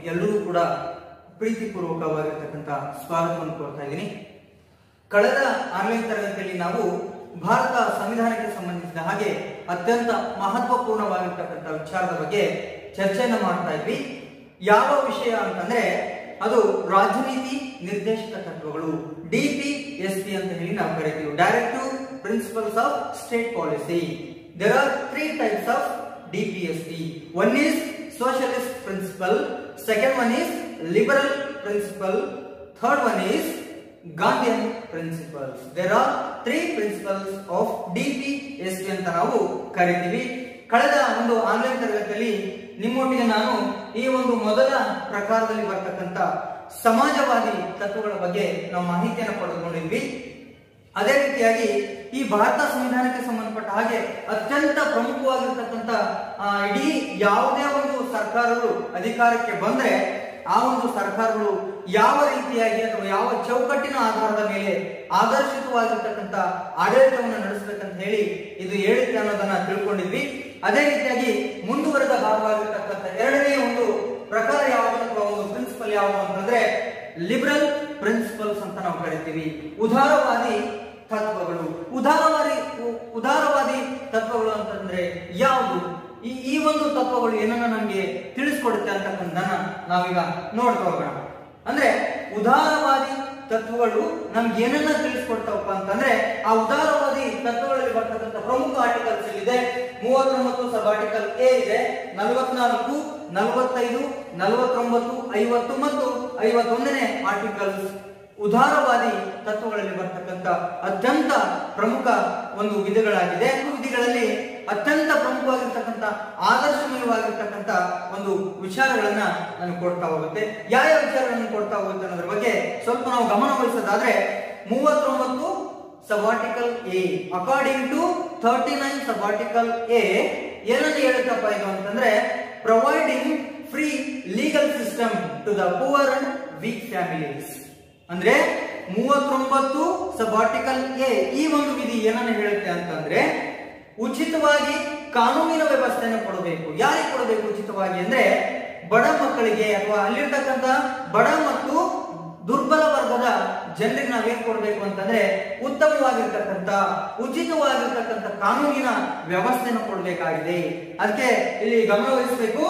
ಎಲ್ಲರೂ ಕೂಡ ಪ್ರೀತಿಪೂರ್ವಕವಾಗಿರ್ತಕ್ಕಂಥ ಸ್ವಾಗತವನ್ನು ಕೋರ್ತಾ ಇದ್ದೀನಿ ಕಳೆದ ಆನ್ಲೈನ್ ತರಗತಿಯಲ್ಲಿ ನಾವು ಭಾರತ ಸಂವಿಧಾನಕ್ಕೆ ಸಂಬಂಧಿಸಿದ ಹಾಗೆ ಅತ್ಯಂತ ಮಹತ್ವಪೂರ್ಣವಾಗಿರ್ತಕ್ಕಂಥ ವಿಚಾರದ ಬಗ್ಗೆ ಚರ್ಚೆಯನ್ನ ಮಾಡ್ತಾ ಇದ್ವಿ ಯಾವ ವಿಷಯ ಅಂತಂದ್ರೆ ಅದು ರಾಜನೀತಿ ನಿರ್ದೇಶಕ ತತ್ವಗಳು ಡಿ ಪಿ ಎಸ್ ಪಿ ಅಂತ ಹೇಳಿ ನಾವು ಕರಿತೀವಿ directive principles of state policy there are three types of DPSP. One is socialist principle, second one is liberal principle, third one is Gandhian principles. There are three principles of DPSP ಅಂತ ನಾವು ಕರಿತೀವಿ ಕಳೆದ ಒಂದು online ತರಗತಿಯಲ್ಲಿ ನಿಮ್ಮೊಟ್ಟಿಗೆ ನಾನು ಈ ಒಂದು ಮೊದಲ ಪ್ರಕಾರದಲ್ಲಿ ಬರ್ತಕ್ಕಂಥ ಸಮಾಜವಾದಿ ತತ್ವಗಳ ಬಗ್ಗೆ ನಾವು ಮಾಹಿತಿಯನ್ನು ಪಡೆದುಕೊಂಡಿದ್ವಿ ಅದೇ ರೀತಿಯಾಗಿ ಈ ಭಾರತ ಸಂವಿಧಾನಕ್ಕೆ ಸಂಬಂಧಪಟ್ಟ ಹಾಗೆ ಅತ್ಯಂತ ಪ್ರಮುಖವಾಗಿರ್ತಕ್ಕಂಥ ಆ, ಇಡೀ ಯಾವುದೇ ಒಂದು ಸರ್ಕಾರಗಳು ಅಧಿಕಾರಕ್ಕೆ ಬಂದ್ರೆ ಆ ಒಂದು ಸರ್ಕಾರಗಳು ಯಾವ ರೀತಿಯಾಗಿ ಅಥವಾ ಯಾವ ಚೌಕಟ್ಟಿನ ಆಧಾರದ ಮೇಲೆ ಆದರ್ಶಿತವಾಗಿರ್ತಕ್ಕಂಥ ಆಡಳಿತವನ್ನು ನಡೆಸಬೇಕಂತ ಹೇಳಿ ಇದು ಹೇಳಿಕೆ ಅನ್ನೋದನ್ನ ತಿಳ್ಕೊಂಡಿದ್ವಿ ಅದೇ ರೀತಿಯಾಗಿ ಮುಂದುವರೆದ ಭಾಗವಾಗಿರ್ತಕ್ಕಂಥ ಎರಡನೇ ಒಂದು ಪ್ರಕಾರ ಯಾವುದು ಅಥವಾ ಒಂದು ಪ್ರಿನ್ಸಿಪಲ್ ಯಾವುದು ಅಂತಂದ್ರೆ ಲಿಬರಲ್ ಪ್ರಿನ್ಸಿಪಲ್ಸ್ ಅಂತ ನಾವು ಕರಿತೀವಿ ಉದಾರವಾದಿ ತತ್ವಗಳು ಉದಾರವಾದಿ ಉ- ಉದಾರವಾದಿ ತತ್ವಗಳು ಅಂತಂದ್ರೆ ಯಾವುದು ಈ ಈ ಒಂದು ತತ್ವಗಳು ಏನನ್ನ ನಮ್ಗೆ ತಿಳಿಸ್ಕೊಡುತ್ತೆ ಅಂತಕ್ಕಂಥದ್ದನ್ನ ನಾವೀಗ ನೋಡ್ತಾ ಹೋಗೋಣ ಅಂದ್ರೆ ಉದಾರವಾದಿ ತತ್ವಗಳು ನಮ್ಗೆ ಏನನ್ನ ತಿಳಿಸ್ಕೊಡ್ತಾವಪ್ಪ ಅಂತಂದ್ರೆ ಆ ಉದಾರವಾದಿ ತತ್ವಗಳಲ್ಲಿ ಬರ್ತಕ್ಕಂಥ ಪ್ರಮುಖ ಆರ್ಟಿಕಲ್ಸ್ ಇದೆ ಮೂವತ್ತೊಂಬತ್ತು ಸಬ್ ಆರ್ಟಿಕಲ್ ಎ ಇದೆ ನಲವತ್ನಾಲ್ಕು ನಲವತ್ತೈದು ನಲವತ್ತೊಂಬತ್ತು ಐವತ್ತು ಮತ್ತು ಐವತ್ತೊಂದನೇ ಆರ್ಟಿಕಲ್ಸ್ ಉದಾರವಾದಿ ತತ್ವಗಳಲ್ಲಿ ಬರ್ತಕ್ಕಂಥ ಅತ್ಯಂತ ಪ್ರಮುಖ ಒಂದು ವಿಧಗಳಾಗಿದೆ ಈ ವಿಧಿಗಳಲ್ಲಿ ಅತ್ಯಂತ ಪ್ರಮುಖವಾಗಿರ್ತಕ್ಕಂಥ ಆದರ್ಶಮಯವಾಗಿರ್ತಕ್ಕಂಥ ಒಂದು ವಿಚಾರಗಳನ್ನ ನಾನು ಕೊಡ್ತಾ ಹೋಗುತ್ತೆ ಯಾವ ಯಾವ ವಿಚಾರಗಳನ್ನು ಕೊಡ್ತಾ ಹೋಗುತ್ತೆ ಅನ್ನೋದ್ರ ಬಗ್ಗೆ ಸ್ವಲ್ಪ ನಾವು ಗಮನ ವಹಿಸೋದಾದ್ರೆ ಮೂವತ್ತೊಂಬತ್ತು subarticle A according to thirty nine subarticle A ಏನನ್ನು ಹೇಳುತ್ತಪ್ಪ ಇದು ಅಂತಂದ್ರೆ providing free legal system to the poor and weak families ಅಂದ್ರೆ ಮೂವತ್ತೊಂಬತ್ತು ಸಬಾರ್ಟಿಕಲ್ ಎ ಈ ಒಂದು ವಿಧಿ ಏನನ್ನು ಹೇಳುತ್ತೆ ಅಂತಂದ್ರೆ ಉಚಿತವಾಗಿ ಕಾನೂನಿನ ವ್ಯವಸ್ಥೆಯನ್ನು ಕೊಡಬೇಕು ಯಾರಿಗೆ ಕೊಡಬೇಕು ಉಚಿತವಾಗಿ ಅಂದ್ರೆ ಬಡ ಮಕ್ಕಳಿಗೆ ಅಥವಾ ಅಲ್ಲಿರ್ತಕ್ಕಂಥ ಬಡ ಮತ್ತು ದುರ್ಬಲ ವರ್ಗದ ಜನರಿಗೆ ನಾವೇನ್ ಕೊಡಬೇಕು ಅಂತಂದ್ರೆ ಉತ್ತಮವಾಗಿರ್ತಕ್ಕಂಥ ಉಚಿತವಾಗಿರ್ತಕ್ಕಂಥ ಕಾನೂನಿನ ವ್ಯವಸ್ಥೆಯನ್ನು ಕೊಡಬೇಕಾಗಿದೆ ಅದಕ್ಕೆ ಇಲ್ಲಿ ಗಮನ ವಹಿಸಬೇಕು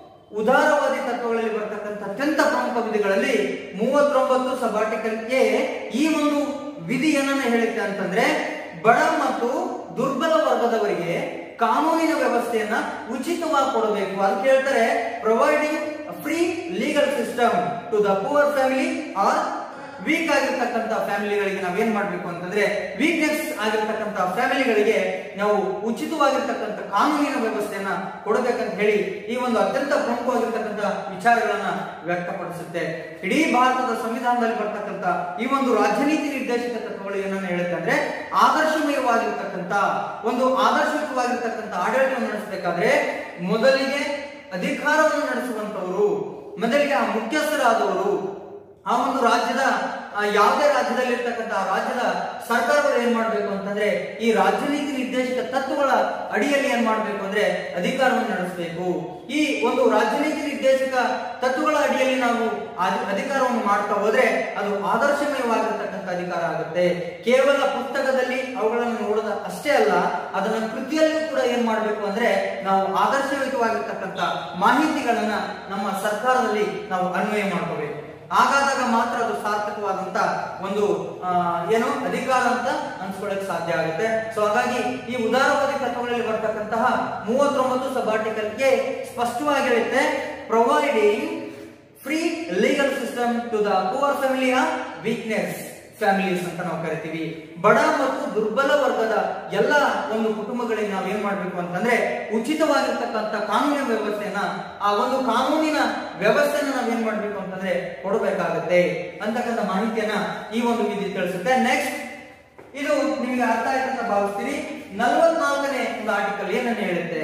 ಉದಾರವಾದಿ ತತ್ವಗಳಲ್ಲಿ ಬರ್ತಕ್ಕಂಥ ಅತ್ಯಂತ ಪ್ರಮುಖ ವಿಧಿಗಳಲ್ಲಿ ಮೂವತ್ತೊಂಬತ್ತು ಸಬಾರ್ಟಿಕಲ್ ಎ ಈ ಒಂದು ವಿಧಿ ಏನನ್ನ ಹೇಳುತ್ತೆ ಅಂತಂದ್ರೆ ಬಡ ಮತ್ತು ದುರ್ಬಲ ವರ್ಗದವರಿಗೆ ಕಾನೂನಿನ ವ್ಯವಸ್ಥೆಯನ್ನ ಉಚಿತವಾಗಿ ಕೊಡಬೇಕು ಅಂತ ಹೇಳ್ತಾರೆ providing free legal system to the poor family or weak ಆಗಿರ್ತಕ್ಕಂಥ ಫ್ಯಾಮಿಲಿಗಳಿಗೆ ನಾವೇನ್ ಮಾಡ್ಬೇಕು ಅಂತಂದ್ರೆ ವೀಕ್ನೆಸ್ ಆಗಿರ್ತಕ್ಕಂಥ ಫ್ಯಾಮಿಲಿಗಳಿಗೆ ನಾವು ಉಚಿತವಾಗಿರ್ತಕ್ಕಂಥ ಕಾನೂನಿನ ವ್ಯವಸ್ಥೆಯನ್ನ ಕೊಡಬೇಕಂತ ಹೇಳಿ ಈ ಒಂದು ಅತ್ಯಂತ ಪ್ರಮುಖವಾಗಿರ್ತಕ್ಕಂಥ ವಿಚಾರಗಳನ್ನ ವ್ಯಕ್ತಪಡಿಸುತ್ತೆ ಇಡೀ ಭಾರತದ ಸಂವಿಧಾನದಲ್ಲಿ ಬರ್ತಕ್ಕಂಥ ಈ ಒಂದು ರಾಜನೀತಿ ನಿರ್ದೇಶಕ ತತ್ವಗಳು ಏನನ್ನ ಹೇಳುತ್ತೆ ಅಂದ್ರೆ ಆದರ್ಶಮಯವಾಗಿರ್ತಕ್ಕಂಥ ಒಂದು ಆದರ್ಶಯುತವಾಗಿರ್ತಕ್ಕಂಥ ಆಡಳಿತವನ್ನು ನಡೆಸಬೇಕಾದ್ರೆ ಮೊದಲಿಗೆ ಅಧಿಕಾರವನ್ನು ನಡೆಸುವಂತವರು ಮೊದಲಿಗೆ ಆ ಮುಖ್ಯಸ್ಥರಾದವರು ಆ ಒಂದು ರಾಜ್ಯದ ಆ ಯಾವುದೇ ರಾಜ್ಯದಲ್ಲಿ ಇರ್ತಕ್ಕಂಥ ಆ ರಾಜ್ಯದ ಸರ್ಕಾರಗಳು ಏನ್ ಮಾಡ್ಬೇಕು ಅಂತಂದ್ರೆ ಈ ರಾಜನೀತಿ ನಿರ್ದೇಶಕ ತತ್ವಗಳ ಅಡಿಯಲ್ಲಿ ಏನ್ ಮಾಡ್ಬೇಕು ಅಂದ್ರೆ ಅಧಿಕಾರವನ್ನು ನಡೆಸಬೇಕು ಈ ಒಂದು ರಾಜನೀತಿ ನಿರ್ದೇಶಕ ತತ್ವಗಳ ಅಡಿಯಲ್ಲಿ ನಾವು ಆ- ಅಧಿಕಾರವನ್ನು ಮಾಡ್ತಾ ಹೋದ್ರೆ ಅದು ಆದರ್ಶಮಯವಾಗಿರ್ತಕ್ಕಂಥ ಅಧಿಕಾರ ಆಗುತ್ತೆ ಕೇವಲ ಪುಸ್ತಕದಲ್ಲಿ ಅವುಗಳನ್ನು ನೋಡೋದ ಅಷ್ಟೇ ಅಲ್ಲ ಅದನ್ನ ಕೃತಿಯಲ್ಲೂ ಕೂಡ ಏನ್ ಮಾಡ್ಬೇಕು ಅಂದ್ರೆ ನಾವು ಆದರ್ಶಯುತವಾಗಿರ್ತಕ್ಕಂಥ ಮಾಹಿತಿಗಳನ್ನ ನಮ್ಮ ಸರ್ಕಾರದಲ್ಲಿ ನಾವು ಅನ್ವಯ ಮಾಡ್ಕೋಬೇಕು ಹಾಗಾದಾಗ ಮಾತ್ರ ಅದು ಸಾರ್ಥಕವಾದಂತ ಒಂದು ಆ, ಏನು ಅಧಿಕಾರ ಅಂತ ಅನ್ಸ್ಕೊಳ್ಳಕ್ ಸಾಧ್ಯ ಆಗುತ್ತೆ ಸೊ ಹಾಗಾಗಿ ಈ ಉದಾರವಾದಿ ತತ್ವಗಳಲ್ಲಿ ಬರ್ತಕ್ಕಂತಹ ಮೂವತ್ತೊಂಬತ್ತು ಸಬಾರ್ಟಿಕಲ್ಗೆ ಸ್ಪಷ್ಟವಾಗಿ ಹೇಳುತ್ತೆ providing free legal system to the poor ಫ್ಯಾಮಿಲಿಯ ವೀಕ್ನೆಸ್ ಫ್ಯಾಮಿಲೀಸ್ ಅಂತ ನಾವು ಕರಿತೀವಿ ಬಡ ಮತ್ತು ದುರ್ಬಲ ವರ್ಗದ ಎಲ್ಲ ಒಂದು ಕುಟುಂಬಗಳಿಗೆ ನಾವು ಏನ್ ಮಾಡ್ಬೇಕು ಅಂತಂದ್ರೆ ಉಚಿತವಾಗಿರ್ತಕ್ಕಂಥ ಕಾನೂನಿನ ವ್ಯವಸ್ಥೆಯನ್ನ ಆ ಒಂದು ಕಾನೂನಿನ ವ್ಯವಸ್ಥೆನ ನಾವೇನ್ ಮಾಡ್ಬೇಕು ಅಂತಂದ್ರೆ ಕೊಡಬೇಕಾಗತ್ತೆ ಅಂತಕ್ಕಂಥ ಮಾಹಿತಿಯನ್ನ ಈ ಒಂದು ವಿಧಿ ತಿಳಿಸುತ್ತೆ ನೆಕ್ಸ್ಟ್ ಇದು ನಿಮಗೆ ಅರ್ಥ ಆಯ್ತು ಅಂತ ಭಾವಿಸ್ತೀನಿ ನಲವತ್ನಾಲ್ಕನೇ ಒಂದು ಆರ್ಟಿಕಲ್ ಏನನ್ನ ಹೇಳುತ್ತೆ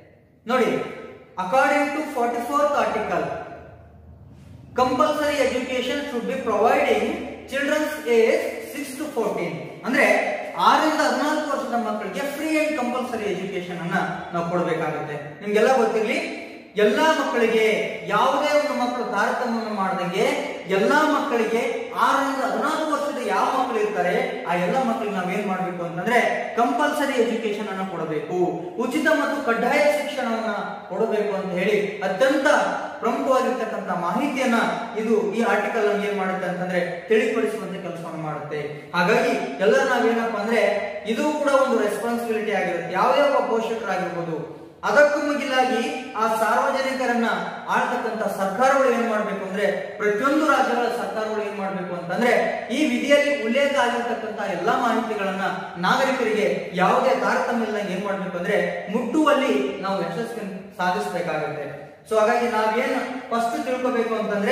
ನೋಡಿ according to forty fourth article compulsory education should be providing childrens age six to fourteen ಅಂದ್ರೆ ಆರರಿಂದ ಹದಿನಾಲ್ಕು ವರ್ಷದ ಮಕ್ಕಳಿಗೆ ಫ್ರೀ ಅಂಡ್ ಕಂಪಲ್ಸರಿ ಎಜುಕೇಶನ್ ಅನ್ನ ನಾವು ಕೊಡಬೇಕಾಗುತ್ತೆ ನಿಮ್ಗೆಲ್ಲ ಗೊತ್ತಿರ್ಲಿ ಎಲ್ಲಾ ಮಕ್ಕಳಿಗೆ ಯಾವುದೇ ಒಂದು ಮಕ್ಕಳು ತಾರತಮ್ಯವನ್ನು ಮಾಡದಂಗೆ ಎಲ್ಲಾ ಮಕ್ಕಳಿಗೆ ಆರರಿಂದ ಹದಿನಾಲ್ಕು ವರ್ಷದ ಯಾವ ಮಕ್ಕಳು ಇರ್ತಾರೆ ಆ ಎಲ್ಲಾ ಮಕ್ಕಳಿಗೆ ನಾವೇನ್ ಮಾಡ್ಬೇಕು ಅಂತಂದ್ರೆ ಕಂಪಲ್ಸರಿ ಎಜುಕೇಶನ್ ಅನ್ನ ಕೊಡಬೇಕು ಉಚಿತ ಮತ್ತು ಕಡ್ಡಾಯ ಶಿಕ್ಷಣವನ್ನ ಕೊಡಬೇಕು ಅಂತ ಹೇಳಿ ಅತ್ಯಂತ ಪ್ರಮುಖವಾಗಿರ್ತಕ್ಕಂಥ ಮಾಹಿತಿಯನ್ನ ಇದು ಈ ಆರ್ಟಿಕಲ್ ಅನ್ನು ಏನ್ ಮಾಡುತ್ತೆ ಅಂತಂದ್ರೆ ತಿಳಿಪಡಿಸುವಂತೆ ಕೆಲಸವನ್ನು ಮಾಡುತ್ತೆ ಹಾಗಾಗಿ ಎಲ್ಲ ನಾವೇನಪ್ಪ ಅಂದ್ರೆ ಇದು ಕೂಡ ಒಂದು ರೆಸ್ಪಾನ್ಸಿಬಿಲಿಟಿ ಆಗಿರುತ್ತೆ ಯಾವುದೇ ಒಬ್ಬ ಪೋಷಕರಾಗಿರ್ಬೋದು ಅದಕ್ಕೂ ಮಿಗಿಲಾಗಿ ಆ ಸಾರ್ವಜನಿಕರನ್ನ ಆಳ್ತಕ್ಕಂಥ ಸರ್ಕಾರಗಳು ಏನ್ ಮಾಡ್ಬೇಕು ಅಂದ್ರೆ ಪ್ರತಿಯೊಂದು ರಾಜ್ಯಗಳ ಸರ್ಕಾರಗಳು ಏನ್ ಮಾಡ್ಬೇಕು ಅಂತಂದ್ರೆ ಈ ವಿಧಿಯಲ್ಲಿ ಉಲ್ಲೇಖ ಆಗಿರ್ತಕ್ಕಂಥ ಎಲ್ಲಾ ಮಾಹಿತಿಗಳನ್ನ ನಾಗರಿಕರಿಗೆ ಯಾವುದೇ ತಾರತಮ್ಯ ಇಲ್ಲದಂಗೆ ಏನ್ ಮಾಡ್ಬೇಕು ಅಂದ್ರೆ ಮುಟ್ಟುವಲ್ಲಿ ನಾವು ಯಶಸ್ಸನ್ನು ಸಾಧಿಸಬೇಕಾಗುತ್ತೆ ಸೊ ಹಾಗಾಗಿ ನಾವೇನು ಫಸ್ಟ್ ತಿಳ್ಕೋಬೇಕು ಅಂತಂದ್ರೆ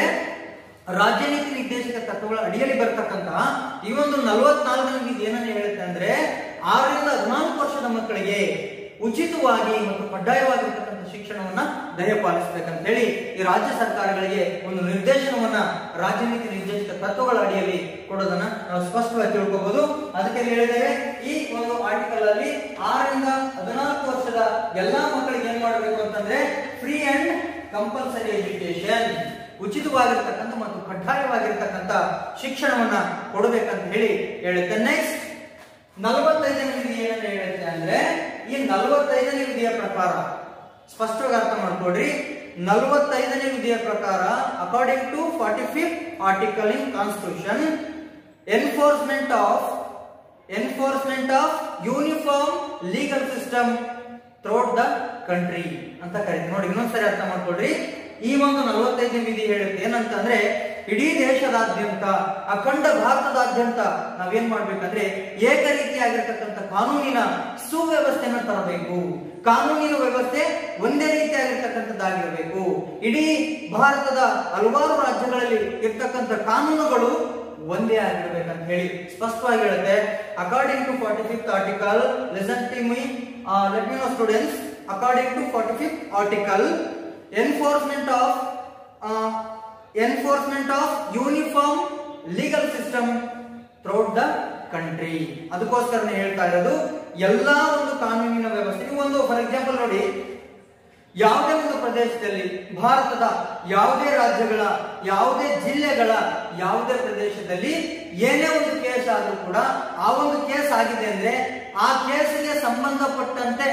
ರಾಜ್ಯ ನೀತಿ ನಿರ್ದೇಶಕ ತತ್ವಗಳ ಅಡಿಯಲ್ಲಿ ಬರ್ತಕ್ಕಂತಹ ಈ ಒಂದು ನಲವತ್ನಾಲ್ಕನೇ ವಿಧಿ ಏನನ್ನ ಹೇಳುತ್ತೆ ಅಂದ್ರೆ ಆರರಿಂದ ಹದಿನಾಲ್ಕು ವರ್ಷದ ಮಕ್ಕಳಿಗೆ ಉಚಿತವಾಗಿ ಮತ್ತು ಕಡ್ಡಾಯವಾಗಿರ್ತಕ್ಕಂಥ ಶಿಕ್ಷಣವನ್ನ ದಯಪಾಲಿಸಬೇಕಂತ ಹೇಳಿ ಈ ರಾಜ್ಯ ಸರ್ಕಾರಗಳಿಗೆ ಒಂದು ನಿರ್ದೇಶನವನ್ನ ರಾಜ್ಯ ನೀತಿ ನಿರ್ದೇಶಕ ತತ್ವಗಳ ಅಡಿಯಲ್ಲಿ ಕೊಡೋದನ್ನ ನಾವು ಸ್ಪಷ್ಟವಾಗಿ ತಿಳ್ಕೋಬಹುದು ಅದಕ್ಕೆ ಹೇಳಿದ್ದೇವೆ ಈ ಒಂದು ಆರ್ಟಿಕಲ್ ಅಲ್ಲಿ ಆರರಿಂದ ಹದಿನಾಲ್ಕು ವರ್ಷದ ಎಲ್ಲಾ ಮಕ್ಕಳಿಗೆ ಏನ್ ಮಾಡಬೇಕು ಅಂತಂದ್ರೆ ಫ್ರೀ ಅಂಡ್ ಕಂಪಲ್ಸರಿ ಎಜುಕೇಶನ್ ಉಚಿತವಾಗಿರ್ತಕ್ಕಂಥ ಮತ್ತು ಕಡ್ಡಾಯವಾಗಿರ್ತಕ್ಕಂಥ ಶಿಕ್ಷಣವನ್ನ ಕೊಡಬೇಕಂತ ಹೇಳಿ ಹೇಳುತ್ತೆ ನೆಕ್ಸ್ಟ್ ನಲವತ್ತೈದನೇ ವಿಧಿ ಏನಂತ ಹೇಳುತ್ತೆ ಅಂದ್ರೆ ಈ ನಲವತ್ತೈದನೇ ವಿಧಿಯ ಪ್ರಕಾರ ಸ್ಪಷ್ಟವಾಗಿ ಅರ್ಥ ಮಾಡ್ಕೊಡ್ರಿ ನಲವತ್ತೈದನೇ ವಿಧಿಯ ಪ್ರಕಾರ according to forty fifth article in constitution enforcement of enforcement of uniform legal system throughout the country ಅಂತ ಕರಿತೀವಿ ನೋಡಿ ಇನ್ನೊಂದ್ಸರಿ ಅರ್ಥ ಮಾಡ್ಕೊಡ್ರಿ ಈ ಒಂದು ನಲವತ್ತೈದನೇ ವಿಧಿ ಹೇಳುತ್ತೆ ಏನಂತಂದ್ರೆ ಇಡೀ ದೇಶದಾದ್ಯಂತ ಅಖಂಡ ಭಾರತದಾದ್ಯಂತ ನಾವೇನ್ ಮಾಡ್ಬೇಕಂದ್ರೆ ಏಕ ರೀತಿಯಾಗಿರ್ತಕ್ಕಂಥ ಕಾನೂನಿನ ಸುವ್ಯವಸ್ಥೆಯನ್ನು ತರಬೇಕು ಕಾನೂನಿನ ವ್ಯವಸ್ಥೆ ಒಂದೇ ರೀತಿಯಾಗಿರ್ತಕ್ಕಂಥದ್ದಾಗಿರಬೇಕು ಇಡೀ ಭಾರತದ ಹಲವಾರು ರಾಜ್ಯಗಳಲ್ಲಿ ಇರ್ತಕ್ಕಂಥ ಕಾನೂನುಗಳು ಒಂದೇ ಆಗಿರ್ಬೇಕಂತ ಹೇಳಿ ಸ್ಪಷ್ಟವಾಗಿ ಹೇಳುತ್ತೆ according to forty fifth article listen to me let me know students according to forty fifth article enforcement of enforcement of uniform legal system throughout the country ಅದಕ್ಕೋಸ್ಕರ ಹೇಳ್ತಾ ಇರೋದು ಎಲ್ಲಾ ಒಂದು ಕಾನೂನಿನ ವ್ಯವಸ್ಥೆ ನೀವು ಒಂದು ಫಾರ್ ಎಕ್ಸಾಂಪಲ್ ನೋಡಿ ಯಾವುದೇ ಒಂದು ಪ್ರದೇಶದಲ್ಲಿ ಭಾರತದ ಯಾವುದೇ ರಾಜ್ಯಗಳ ಯಾವುದೇ ಜಿಲ್ಲೆಗಳ ಯಾವುದೇ ಪ್ರದೇಶದಲ್ಲಿ ಏನೇ ಒಂದು ಕೇಸ್ ಆದ್ರೂ ಕೂಡ ಆ ಒಂದು ಕೇಸ್ ಆಗಿದೆ ಅಂದ್ರೆ ಆ ಕೇಸಿಗೆ ಸಂಬಂಧಪಟ್ಟಂತೆ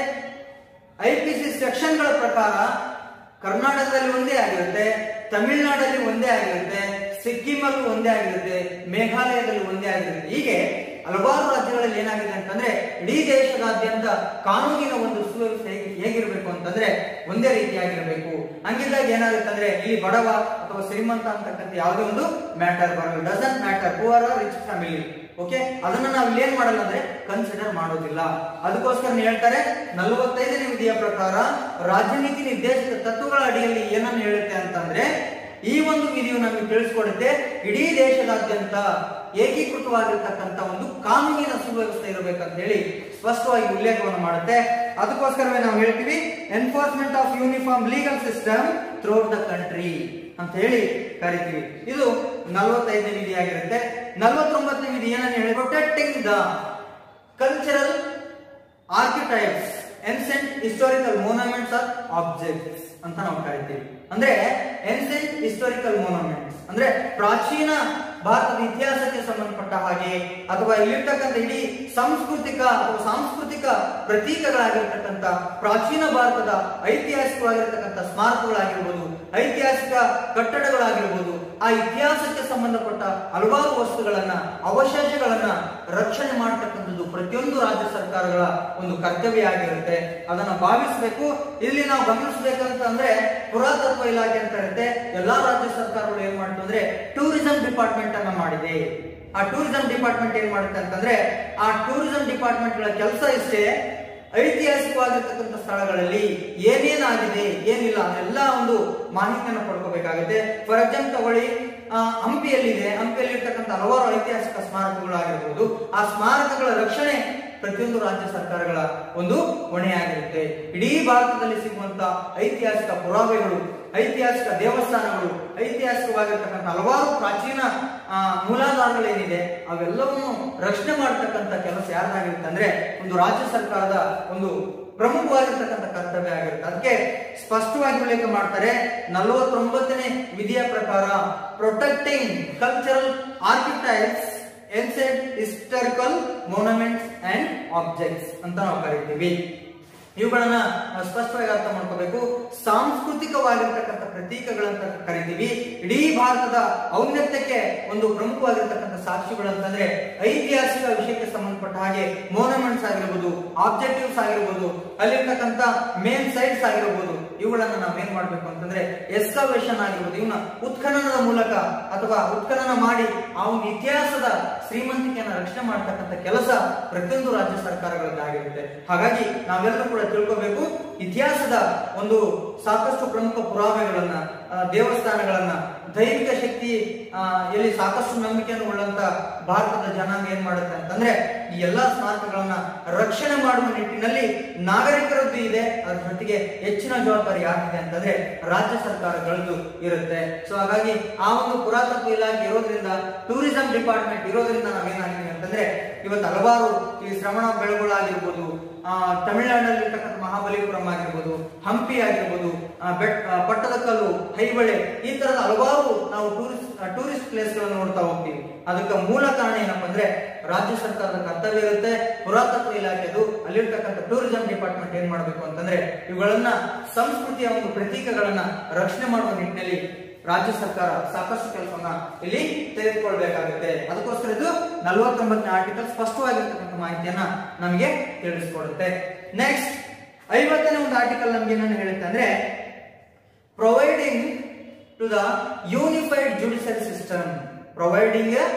ಐ ಪಿ ಸಿ ಸೆಕ್ಷನ್ಗಳ ಪ್ರಕಾರ ಕರ್ನಾಟಕದಲ್ಲಿ ಒಂದೇ ಆಗಿರುತ್ತೆ ತಮಿಳುನಾಡಲ್ಲಿ ಒಂದೇ ಆಗಿರುತ್ತೆ ಸಿಕ್ಕಿಮಲ್ಲೂ ಒಂದೇ ಆಗಿರುತ್ತೆ ಮೇಘಾಲಯದಲ್ಲಿ ಒಂದೇ ಆಗಿರುತ್ತೆ ಹೀಗೆ ಹಲವಾರು ರಾಜ್ಯಗಳಲ್ಲಿ ಏನಾಗಿದೆ ಅಂತಂದ್ರೆ ಇಡೀ ದೇಶದಾದ್ಯಂತ ಕಾನೂನಿನ ಒಂದು ಸುವ್ಯವಸ್ಥೆ ಹೇಗೆ- ಹೇಗಿರ್ಬೇಕು ಅಂತಂದ್ರೆ ಒಂದೇ ರೀತಿಯಾಗಿರ್ಬೇಕು ಹಂಗಿದ್ದಾಗ ಏನಾಗುತ್ತೆ ಅಂದ್ರೆ ಇಲ್ಲಿ ಬಡವ ಅಥವಾ ಶ್ರೀಮಂತ ಅಂತಕ್ಕಂಥ ಯಾವುದೇ ಒಂದು ಮ್ಯಾಟರ್ ಬರಲ್ಲ doesn't matter poor rich family okay ಅದನ್ನ ನಾವು ಇಲ್ಲಿ ಏನ್ ಮಾಡಲ್ಲ ಅಂದ್ರೆ ಕನ್ಸಿಡರ್ ಮಾಡೋದಿಲ್ಲ ಅದಕ್ಕೋಸ್ಕರ ಹೇಳ್ತಾರೆ ನಲವತ್ತೈದನೇ ವಿಧಿಯ ಪ್ರಕಾರ ರಾಜ್ಯ ನೀತಿ ನಿರ್ದೇಶಕ ತತ್ವಗಳ ಅಡಿಯಲ್ಲಿ ಏನನ್ನು ಹೇಳುತ್ತೆ ಅಂತಂದ್ರೆ ಈ ಒಂದು ವಿಧಿಯು ನಮಗೆ ತಿಳಿಸ್ಕೊಡುತ್ತೆ ಇಡೀ ದೇಶದಾದ್ಯಂತ ಏಕೀಕೃತವಾಗಿರ್ತಕ್ಕಂಥ ಒಂದು ಕಾನೂನಿನ ಸುವ್ಯವಸ್ಥೆ ಇರಬೇಕಂತ ಹೇಳಿ ಸ್ಪಷ್ಟವಾಗಿ ಉಲ್ಲೇಖವನ್ನು ಮಾಡುತ್ತೆ ಅದಕ್ಕೋಸ್ಕರವೇ ನಾವು ಹೇಳ್ತೀವಿ enforcement of uniform legal system throughout the country ಅಂತ ಹೇಳಿ ಕರಿತೀವಿ ಇದು ನಲವತ್ತೈದನೇ ವಿಧಿ ಆಗಿರುತ್ತೆ ನಲವತ್ತೊಂಬತ್ತನೇ ವಿಧಿ ಏನನ್ನು ಹೇಳಿ protecting the cultural archetypes ancient historical monuments or objects ಅಂತ ನಾವು ಕರಿತೀವಿ ಅಂದ್ರೆ ಎನ್ಸೆಂಟ್ ಹಿಸ್ಟೋರಿಕಲ್ ಮೋನಮೆಂಟ್ಸ್ ಅಂದ್ರೆ ಪ್ರಾಚೀನ ಭಾರತದ ಇತಿಹಾಸಕ್ಕೆ ಸಂಬಂಧಪಟ್ಟ ಹಾಗೆ ಅಥವಾ ಇಲ್ಲಿರ್ತಕ್ಕಂಥ ಇಡೀ ಸಾಂಸ್ಕೃತಿಕ ಅಥವಾ ಸಾಂಸ್ಕೃತಿಕ ಪ್ರತೀಕಗಳಾಗಿರ್ತಕ್ಕಂಥ ಪ್ರಾಚೀನ ಭಾರತದ ಐತಿಹಾಸಿಕವಾಗಿರ್ತಕ್ಕಂಥ ಸ್ಮಾರಕಗಳಾಗಿರ್ಬೋದು ಐತಿಹಾಸಿಕ ಕಟ್ಟಡಗಳಾಗಿರ್ಬೋದು ಆ ಇತಿಹಾಸಕ್ಕೆ ಸಂಬಂಧಪಟ್ಟ ಹಲವಾರು ವಸ್ತುಗಳನ್ನ ಅವಶೇಷಗಳನ್ನ ರಕ್ಷಣೆ ಮಾಡತಕ್ಕಂಥದ್ದು ಪ್ರತಿಯೊಂದು ರಾಜ್ಯ ಸರ್ಕಾರಗಳ ಒಂದು ಕರ್ತವ್ಯ ಆಗಿರುತ್ತೆ ಅದನ್ನ ಭಾವಿಸಬೇಕು ಇಲ್ಲಿ ನಾವು ಗಮನಿಸಬೇಕಂತ ಅಂದ್ರೆ ಪುರಾತತ್ವ ಇಲಾಖೆ ಅಂತ ಇರುತ್ತೆ ಎಲ್ಲಾ ರಾಜ್ಯ ಸರ್ಕಾರಗಳು ಏನ್ ಮಾಡ್ತು ಅಂದ್ರೆ ಟೂರಿಸಂ ಡಿಪಾರ್ಟ್ಮೆಂಟ್ ಅನ್ನ ಮಾಡಿದೆ ಆ ಟೂರಿಸಂ ಡಿಪಾರ್ಟ್ಮೆಂಟ್ ಏನ್ ಮಾಡುತ್ತೆ ಅಂತಂದ್ರೆ ಆ ಟೂರಿಸಂ ಡಿಪಾರ್ಟ್ಮೆಂಟ್ ಗಳ ಕೆಲಸ ಇಷ್ಟೇ ಐತಿಹಾಸಿಕವಾಗಿರ್ತಕ್ಕಂಥ ಸ್ಥಳಗಳಲ್ಲಿ ಏನೇನಾಗಿದೆ ಏನಿಲ್ಲ ಎಲ್ಲ ಒಂದು ಮಾಹಿತಿಯನ್ನು ಪಡ್ಕೋಬೇಕಾಗುತ್ತೆ ಫಾರ್ ಎಕ್ಸಾಂಪಲ್ ತಗೊಳ್ಳಿ ಆ, ಹಂಪಿಯಲ್ಲಿದೆ ಹಂಪಿಯಲ್ಲಿ ಇರ್ತಕ್ಕಂಥ ಹಲವಾರು ಐತಿಹಾಸಿಕ ಸ್ಮಾರಕಗಳು ಆಗಿರ್ಬೋದು ಆ ಸ್ಮಾರಕಗಳ ರಕ್ಷಣೆ ಪ್ರತಿಯೊಂದು ರಾಜ್ಯ ಸರ್ಕಾರಗಳ ಒಂದು ಹೊಣೆಯಾಗಿರುತ್ತೆ ಇಡೀ ಭಾರತದಲ್ಲಿ ಸಿಗುವಂತ ಐತಿಹಾಸಿಕ ಪುರಾವೆಗಳು ಐತಿಹಾಸಿಕ ದೇವಸ್ಥಾನಗಳು ಐತಿಹಾಸಿಕವಾಗಿರ್ತಕ್ಕಂಥ ಹಲವಾರು ಪ್ರಾಚೀನ ಆ, ಮೂಲಾಧಾರಗಳೇನಿದೆ ಅವೆಲ್ಲವನ್ನು ರಕ್ಷಣೆ ಮಾಡತಕ್ಕಂಥ ಕೆಲಸ ಯಾರ್ದಾಗಿರುತ್ತೆ ಅಂದ್ರೆ ಒಂದು ರಾಜ್ಯ ಸರ್ಕಾರದ ಒಂದು ಪ್ರಮುಖವಾಗಿರ್ತಕ್ಕಂಥ ಕರ್ತವ್ಯ ಆಗಿರುತ್ತೆ ಅದಕ್ಕೆ ಸ್ಪಷ್ಟವಾಗಿ ಉಲ್ಲೇಖ ಮಾಡ್ತಾರೆ ನಲವತ್ತೊಂಬತ್ತನೇ ವಿಧಿಯ ಪ್ರಕಾರ protecting cultural archetypes ancient historical monuments and objects ಅಂತ ನಾವು ಕರಿತೀವಿ ಇವುಗಳನ್ನ ನಾವು ಸ್ಪಷ್ಟವಾಗಿ ಅರ್ಥ ಮಾಡ್ಕೋಬೇಕು ಸಾಂಸ್ಕೃತಿಕವಾಗಿರ್ತಕ್ಕಂಥ ಪ್ರತೀಕಗಳಂತ ಕರಿತೀವಿ ಇಡೀ ಭಾರತದ ಔನ್ನತ್ಯಕ್ಕೆ ಒಂದು ಪ್ರಮುಖವಾಗಿರ್ತಕ್ಕಂಥ ಸಾಕ್ಷಿಗಳಂತಂದ್ರೆ ಐತಿಹಾಸಿಕ ವಿಷಯಕ್ಕೆ ಸಂಬಂಧಪಟ್ಟ ಹಾಗೆ ಮೋನಮೆಂಟ್ಸ್ ಆಗಿರ್ಬೋದು ಆಬ್ಜೆಕ್ಟಿವ್ಸ್ ಆಗಿರ್ಬೋದು ಅಲ್ಲಿರ್ತಕ್ಕಂಥ ಮೇನ್ ಸೈಟ್ಸ್ ಆಗಿರ್ಬೋದು ಇವುಗಳನ್ನ ನಾವೇನ್ ಮಾಡ್ಬೇಕು ಅಂತಂದ್ರೆ ಎಸ್ಕವೇಷನ್ ಆಗಿರ್ಬೋದು ಇವನ್ನ ಉತ್ಖನನದ ಮೂಲಕ ಅಥವಾ ಉತ್ಖನನ ಮಾಡಿ ಆ ಒಂದು ಇತಿಹಾಸದ ಶ್ರೀಮಂತಿಕೆಯನ್ನ ರಕ್ಷಣೆ ಮಾಡತಕ್ಕಂಥ ಕೆಲಸ ಪ್ರತಿಯೊಂದು ರಾಜ್ಯ ಸರ್ಕಾರಗಳದ್ದಾಗಿರುತ್ತೆ ಹಾಗಾಗಿ ನಾವೆಲ್ಲರೂ ಕೂಡ ತಿಳ್ಕೋಬೇಕು ಇತಿಹಾಸದ ಒಂದು ಸಾಕಷ್ಟು ಪ್ರಮುಖ ಪುರಾವೆಗಳನ್ನ ಆ, ದೇವಸ್ಥಾನಗಳನ್ನ ದೈವಿಕ ಶಕ್ತಿ ಆ, ಎಲ್ಲಿ ಸಾಕಷ್ಟು ನಂಬಿಕೆಯನ್ನು ಉಳ್ಳಂತ ಭಾರತದ ಜನಾಂಗ ಏನ್ ಮಾಡುತ್ತೆ ಅಂತಂದ್ರೆ ಈ ಎಲ್ಲಾ ಸ್ಮಾರಕಗಳನ್ನ ರಕ್ಷಣೆ ಮಾಡುವ ನಿಟ್ಟಿನಲ್ಲಿ ನಾಗರಿಕರದ್ದು ಇದೆ ಅದ್ರ ಜೊತೆಗೆ ಹೆಚ್ಚಿನ ಜವಾಬ್ದಾರಿ ಯಾರಿದೆ ಅಂತಂದ್ರೆ ರಾಜ್ಯ ಸರ್ಕಾರಗಳದ್ದು ಇರುತ್ತೆ ಸೊ ಹಾಗಾಗಿ ಆ ಒಂದು ಪುರಾತತ್ವ ಇಲಾಖೆ ಇರೋದ್ರಿಂದ ಟೂರಿಸಂ ಡಿಪಾರ್ಟ್ಮೆಂಟ್ ಇರೋದ್ರಿಂದ ನಾವೇನಾಗಿದೆ ಅಂತಂದ್ರೆ ಇವತ್ತು ಹಲವಾರು ಈ ಶ್ರವಣ ಬೆಳಗೊಳಾಗಿರ್ಬೋದು ಆ ತಮಿಳುನಾಡಿನಲ್ಲಿರ್ತಕ್ಕಂಥ ಮಹಾಬಲಿಪುರಂ ಆಗಿರ್ಬೋದು ಹಂಪಿ ಆಗಿರ್ಬೋದು ಆ, ಬೆಟ್ ಆ, ಪಟ್ಟದಕಲ್ಲು ಹೈಬಳೆ ಈ ತರದ ಹಲವಾರು ನಾವು ಟೂರಿಸ್ಟ್ ಟೂರಿಸ್ಟ್ ಪ್ಲೇಸ್ ಗಳನ್ನು ನೋಡ್ತಾ ಹೋಗ್ತೀವಿ ಅದಕ್ಕೆ ಮೂಲ ಕಾರಣ ಏನಪ್ಪಾ ಅಂದ್ರೆ ರಾಜ್ಯ ಸರ್ಕಾರದ ಕರ್ತವ್ಯ ಇರುತ್ತೆ ಪುರಾತತ್ವ ಇಲಾಖೆದು ಅಲ್ಲಿರ್ತಕ್ಕಂಥ ಟೂರಿಸಂ ಡಿಪಾರ್ಟ್ಮೆಂಟ್ ಏನ್ ಮಾಡ್ಬೇಕು ಅಂತಂದ್ರೆ ಇವುಗಳನ್ನ ಸಂಸ್ಕೃತಿಯ ಒಂದು ಪ್ರತೀಕಗಳನ್ನ ರಕ್ಷಣೆ ಮಾಡುವ ನಿಟ್ಟಿನಲ್ಲಿ ರಾಜ್ಯ ಸರ್ಕಾರ ಸಾಕಷ್ಟು ಕೆಲಸವನ್ನ ಇಲ್ಲಿ ತೆಗೆದುಕೊಳ್ಬೇಕಾಗುತ್ತೆ ಅದಕ್ಕೋಸ್ಕರ ಇದು ನಲವತ್ತೊಂಬತ್ತನೇ ಆರ್ಟಿಕಲ್ ಸ್ಪಷ್ಟವಾಗಿರ್ತಕ್ಕಂಥ ಮಾಹಿತಿಯನ್ನ ನಮಗೆ ತಿಳಿಸ್ಕೊಡುತ್ತೆ ನೆಕ್ಸ್ಟ್ ಐವತ್ತನೇ ಒಂದು ಆರ್ಟಿಕಲ್ ನಮ್ಗೆ ಏನನ್ನು ಹೇಳುತ್ತೆ ಅಂದ್ರೆ providing to the unified judicial system providing a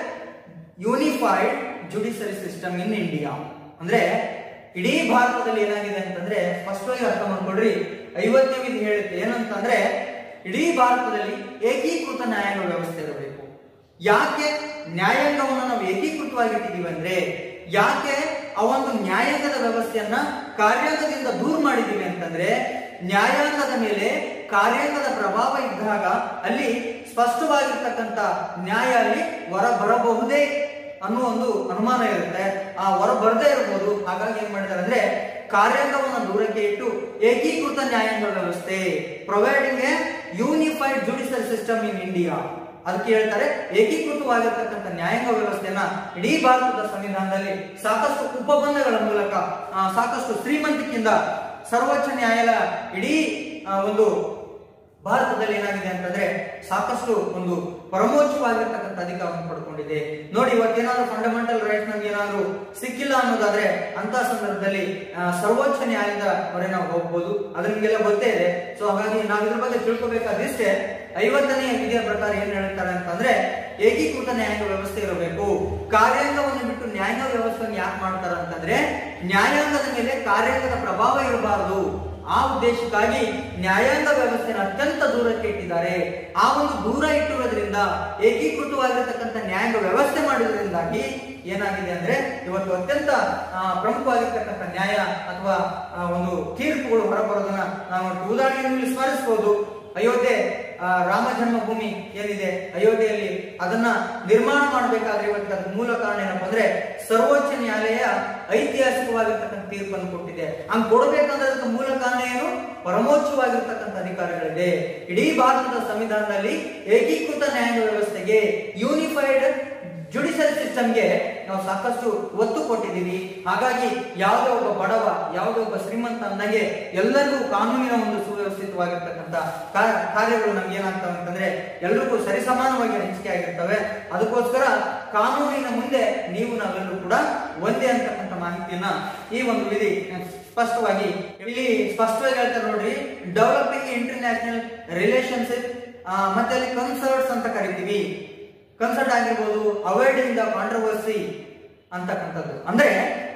unified judicial system in India ಅಂದ್ರೆ ಇಡೀ ಭಾರತದಲ್ಲಿ ಏನಾಗಿದೆ ಅಂತಂದ್ರೆ ಸ್ಪಷ್ಟವಾಗಿ ಅರ್ಥ ಮಾಡ್ಕೊಡ್ರಿ ಐವತ್ತನೇ ವಿಧಿ ಹೇಳುತ್ತೆ ಏನಂತಂದ್ರೆ ಇಡೀ ಭಾರತದಲ್ಲಿ ಏಕೀಕೃತ ನ್ಯಾಯಾಂಗ ವ್ಯವಸ್ಥೆ ಇರಬೇಕು ಯಾಕೆ ನ್ಯಾಯಾಂಗವನ್ನು ನಾವು ಏಕೀಕೃತವಾಗಿಟ್ಟಿದೀವಿ ಅಂದ್ರೆ ಯಾಕೆ ಆ ಒಂದು ನ್ಯಾಯಾಂಗದ ವ್ಯವಸ್ಥೆಯನ್ನ ಕಾರ್ಯಾಂಗದಿಂದ ದೂರ ಮಾಡಿದೀವಿ ಅಂತಂದ್ರೆ ನ್ಯಾಯಾಂಗದ ಮೇಲೆ ಕಾರ್ಯಾಂಗದ ಪ್ರಭಾವ ಇದ್ದಾಗ ಅಲ್ಲಿ ಸ್ಪಷ್ಟವಾಗಿರ್ತಕ್ಕಂಥ ನ್ಯಾಯ ಅಲ್ಲಿ ಹೊರ ಬರಬಹುದೇ ಅನ್ನೋ ಒಂದು ಅನುಮಾನ ಇರುತ್ತೆ ಆ ಹೊರ ಬರದೇ ಇರಬಹುದು ಹಾಗಾಗಿ ಏನ್ ಮಾಡಿದ್ದಾರೆ ಅಂದ್ರೆ ಕಾರ್ಯಾಂಗವನ್ನು ದೂರಕ್ಕೆ ಇಟ್ಟು ಏಕೀಕೃತ ನ್ಯಾಯಾಂಗ ವ್ಯವಸ್ಥೆ providing a unified judicial system in India ಅದಕ್ಕೆ ಹೇಳ್ತಾರೆ ಏಕೀಕೃತವಾಗಿರ್ತಕ್ಕಂಥ ನ್ಯಾಯಾಂಗ ವ್ಯವಸ್ಥೆಯನ್ನ ಇಡೀ ಭಾರತದ ಸಂವಿಧಾನದಲ್ಲಿ ಸಾಕಷ್ಟು ಉಪಬಂಧಗಳ ಮೂಲಕ ಆ, ಸಾಕಷ್ಟು ಶ್ರೀಮಂತಿಕೆಯಿಂದ ಸರ್ವೋಚ್ಚ ನ್ಯಾಯಾಲಯ ಇಡೀ ಆ, ಒಂದು ಭಾರತದಲ್ಲಿ ಏನಾಗಿದೆ ಅಂತಂದ್ರೆ ಸಾಕಷ್ಟು ಒಂದು ಪರಮೋಚ್ಚವಾಗಿರ್ತಕ್ಕಂಥ ಅಧಿಕಾರವನ್ನು ಪಡ್ಕೊಂಡಿದೆ ನೋಡಿ ಇವತ್ತೇನಾದ್ರೂ ಫಂಡಮೆಂಟಲ್ ರೈಟ್ಸ್ ನಮ್ಗೆ ಏನಾದ್ರು ಸಿಕ್ಕಿಲ್ಲ ಅನ್ನೋದಾದ್ರೆ ಅಂತ ಸಂದರ್ಭದಲ್ಲಿ ಆ, ಸರ್ವೋಚ್ಚ ನ್ಯಾಯಾಲಯದ ಹೊರೆ ನಾವು ಹೋಗ್ಬೋದು ಅದು ನಿಮಗೆಲ್ಲ ಗೊತ್ತೇ ಇದೆ ಸೊ ಹಾಗಾಗಿ ನಾವು ಇದ್ರ ಬಗ್ಗೆ ತಿಳ್ಕೊಬೇಕಾದಿಷ್ಟೇ ಐವತ್ತನೇ ವಿಧಿಯ ಪ್ರಕಾರ ಏನ್ ಹೇಳ್ತಾರೆ ಅಂತಂದ್ರೆ ಏಕೀಕೃತ ನ್ಯಾಯಾಂಗ ವ್ಯವಸ್ಥೆ ಇರಬೇಕು ಕಾರ್ಯಾಂಗವನ್ನು ಬಿಟ್ಟು ನ್ಯಾಯಾಂಗ ವ್ಯವಸ್ಥೆಯನ್ನು ಯಾಕೆ ಮಾಡ್ತಾರೆ ಅಂತಂದ್ರೆ ನ್ಯಾಯಾಂಗದ ಮೇಲೆ ಕಾರ್ಯಾಂಗದ ಪ್ರಭಾವ ಇರಬಾರದು ಆ ಉದ್ದೇಶಕ್ಕಾಗಿ ನ್ಯಾಯಾಂಗ ವ್ಯವಸ್ಥೆಯನ್ನು ಅತ್ಯಂತ ದೂರಕ್ಕೆ ಇಟ್ಟಿದ್ದಾರೆ ಆ ಒಂದು ದೂರ ಇಟ್ಟಿರೋದ್ರಿಂದ ಏಕೀಕೃತವಾಗಿರ್ತಕ್ಕಂಥ ನ್ಯಾಯಾಂಗ ವ್ಯವಸ್ಥೆ ಮಾಡಿದ್ರಿಂದಾಗಿ ಏನಾಗಿದೆ ಅಂದ್ರೆ ಇವತ್ತು ಅತ್ಯಂತ ಆ, ಪ್ರಮುಖವಾಗಿರ್ತಕ್ಕಂಥ ನ್ಯಾಯ ಅಥವಾ ಆ, ಒಂದು ತೀರ್ಪುಗಳು ಹೊರಬರೋದನ್ನ ನಾವು ನೋಡ್ತೀವಿ. ಉದಾಹರಣೆಗೆ ಸ್ಮರಿಸಬಹುದು ಅಯೋಧ್ಯೆ ಆ, ರಾಮ ಜನ್ಮಭೂಮಿ ಏನಿದೆ ಅಯೋಧ್ಯೆಯಲ್ಲಿ ಅದನ್ನ ನಿರ್ಮಾಣ ಮಾಡಬೇಕಾದ್ರೆ ಇವತ್ತು ಅದಕ್ಕೆ ಮೂಲ ಕಾರಣ ಏನಪ್ಪಾ ಅಂದ್ರೆ ಸರ್ವೋಚ್ಚ ನ್ಯಾಯಾಲಯ ಐತಿಹಾಸಿಕವಾಗಿರ್ತಕ್ಕಂಥ ತೀರ್ಪನ್ನು ಕೊಟ್ಟಿದೆ ಹಂಗ್ ಕೊಡಬೇಕಂದ್ರೆ ಅದಕ್ಕೆ ಮೂಲ ಕಾರಣ ಏನು ಪರಮೋಚ್ಚವಾಗಿರ್ತಕ್ಕಂಥ ಅಧಿಕಾರಗಳಿದೆ ಇಡೀ ಭಾರತದ ಸಂವಿಧಾನದಲ್ಲಿ ಏಕೀಕೃತ ನ್ಯಾಯಾಂಗ ವ್ಯವಸ್ಥೆಗೆ ಯೂನಿಫೈಡ್ ಜುಡಿಷಿಯಲ್ ಸಿಸ್ಟಮ್ಗೆ ನಾವು ಸಾಕಷ್ಟು ಒತ್ತು ಕೊಟ್ಟಿದ್ದೀವಿ ಹಾಗಾಗಿ ಯಾವುದೇ ಒಬ್ಬ ಬಡವ ಯಾವುದೇ ಒಬ್ಬ ಶ್ರೀಮಂತ ಅನ್ನಗೆ ಎಲ್ಲರಿಗೂ ಕಾನೂನಿನ ಒಂದು ಸುವ್ಯವಸ್ಥಿತವಾಗಿರ್ತಕ್ಕಂಥ ಕಾ- ಕಾರ್ಯಗಳು ನಮ್ಗೆ ಏನಾಗ್ತವೆ ಅಂತಂದ್ರೆ ಎಲ್ರಿಗೂ ಸರಿಸಮಾನವಾಗಿ ಹಂಚಿಕೆ ಆಗಿರ್ತವೆ ಅದಕ್ಕೋಸ್ಕರ ಕಾನೂನಿನ ಮುಂದೆ ನೀವು ನಾವೆಲ್ಲರೂ ಕೂಡ ಒಂದೇ ಅಂತಕ್ಕಂಥ ಮಾಹಿತಿಯನ್ನ ಈ ಒಂದು ವಿಧಿ ಸ್ಪಷ್ಟವಾಗಿ ಇಲ್ಲಿ ಸ್ಪಷ್ಟವಾಗಿ ಹೇಳ್ತಾರೆ ನೋಡ್ರಿ ಡೆವಲಪಿಂಗ್ ಇಂಟರ್ನ್ಯಾಷನಲ್ ರಿಲೇಶನ್ಶಿಪ್ ಮತ್ತೆ ಅಲ್ಲಿ ಕನ್ಸರ್ಟ್ಸ್ ಅಂತ ಕರಿತೀವಿ ಕನ್ಸರ್ಟ್ ಆಗಿರ್ಬೋದು ಅವಾಯ್ಡಿಂಗ್ ದ ಕಾಂಟ್ರವರ್ಸಿ ಅಂತಕ್ಕಂಥದ್ದು ಅಂದ್ರೆ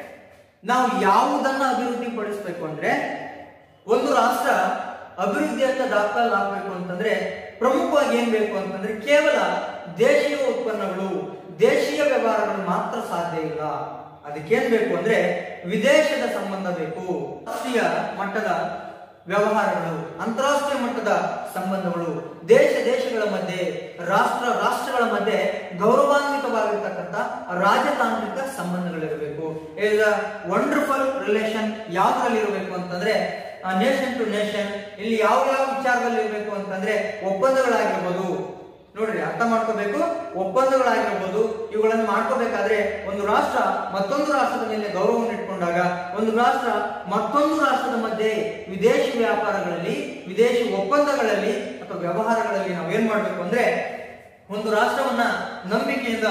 ನಾವು ಯಾವುದನ್ನ ಅಭಿವೃದ್ಧಿ ಪಡಿಸಬೇಕು ಅಂದ್ರೆ ಒಂದು ರಾಷ್ಟ್ರ ಅಭಿವೃದ್ಧಿಯತ್ತ ದಾಖಲಾಗಬೇಕು ಅಂತಂದ್ರೆ ಪ್ರಮುಖವಾಗಿ ಏನ್ ಬೇಕು ಅಂತಂದ್ರೆ ಕೇವಲ ದೇಶೀಯ ಉತ್ಪನ್ನಗಳು ದೇಶೀಯ ವ್ಯವಹಾರಗಳು ಮಾತ್ರ ಸಾಧ್ಯ ಇಲ್ಲ ಅದಕ್ಕೇನ್ ಬೇಕು ಅಂದ್ರೆ ವಿದೇಶದ ಸಂಬಂಧ ಬೇಕು ರಾಷ್ಟ್ರೀಯ ಮಟ್ಟದ ವ್ಯವಹಾರಗಳು ಅಂತಾರಾಷ್ಟ್ರೀಯ ಮಟ್ಟದ ಸಂಬಂಧಗಳು ದೇಶ ದೇಶಗಳ ಮಧ್ಯೆ ರಾಷ್ಟ್ರ ರಾಷ್ಟ್ರಗಳ ಮಧ್ಯೆ ಗೌರವಾನ್ವಿತವಾಗಿರ್ತಕ್ಕಂಥ ರಾಜತಾಂತ್ರಿಕ ಸಂಬಂಧಗಳಿರಬೇಕು ಇಸ್ ಅ ವಂಡರ್ಫುಲ್ ರಿಲೇಷನ್ ಯಾವ್ದ್ರಲ್ಲಿ ಇರಬೇಕು ಅಂತಂದ್ರೆ ನೇಷನ್ ಟು ನೇಷನ್ ಇಲ್ಲಿ ಯಾವ ಯಾವ ವಿಚಾರದಲ್ಲಿ ಇರಬೇಕು ಅಂತಂದ್ರೆ ಒಪ್ಪಂದಗಳಾಗಿರ್ಬೋದು ನೋಡ್ರಿ ಅರ್ಥ ಮಾಡ್ಕೋಬೇಕು ಒಪ್ಪಂದಗಳಾಗಿರ್ಬೋದು ಇವುಗಳನ್ನು ಮಾಡ್ಕೋಬೇಕಾದ್ರೆ ಒಂದು ರಾಷ್ಟ್ರ ಮತ್ತೊಂದು ರಾಷ್ಟ್ರದ ಮೇಲೆ ಗೌರವವನ್ನು ಇಟ್ಕೊಂಡಾಗ ಒಂದು ರಾಷ್ಟ್ರ ಮತ್ತೊಂದು ರಾಷ್ಟ್ರದ ಮಧ್ಯೆ ವಿದೇಶಿ ವ್ಯಾಪಾರಗಳಲ್ಲಿ ವಿದೇಶಿ ಒಪ್ಪಂದಗಳಲ್ಲಿ ಅಥವಾ ವ್ಯವಹಾರಗಳಲ್ಲಿ ನಾವು ಏನ್ ಮಾಡ್ಬೇಕು ಅಂದ್ರೆ ಒಂದು ರಾಷ್ಟ್ರವನ್ನ ನಂಬಿಕೆಯಿಂದ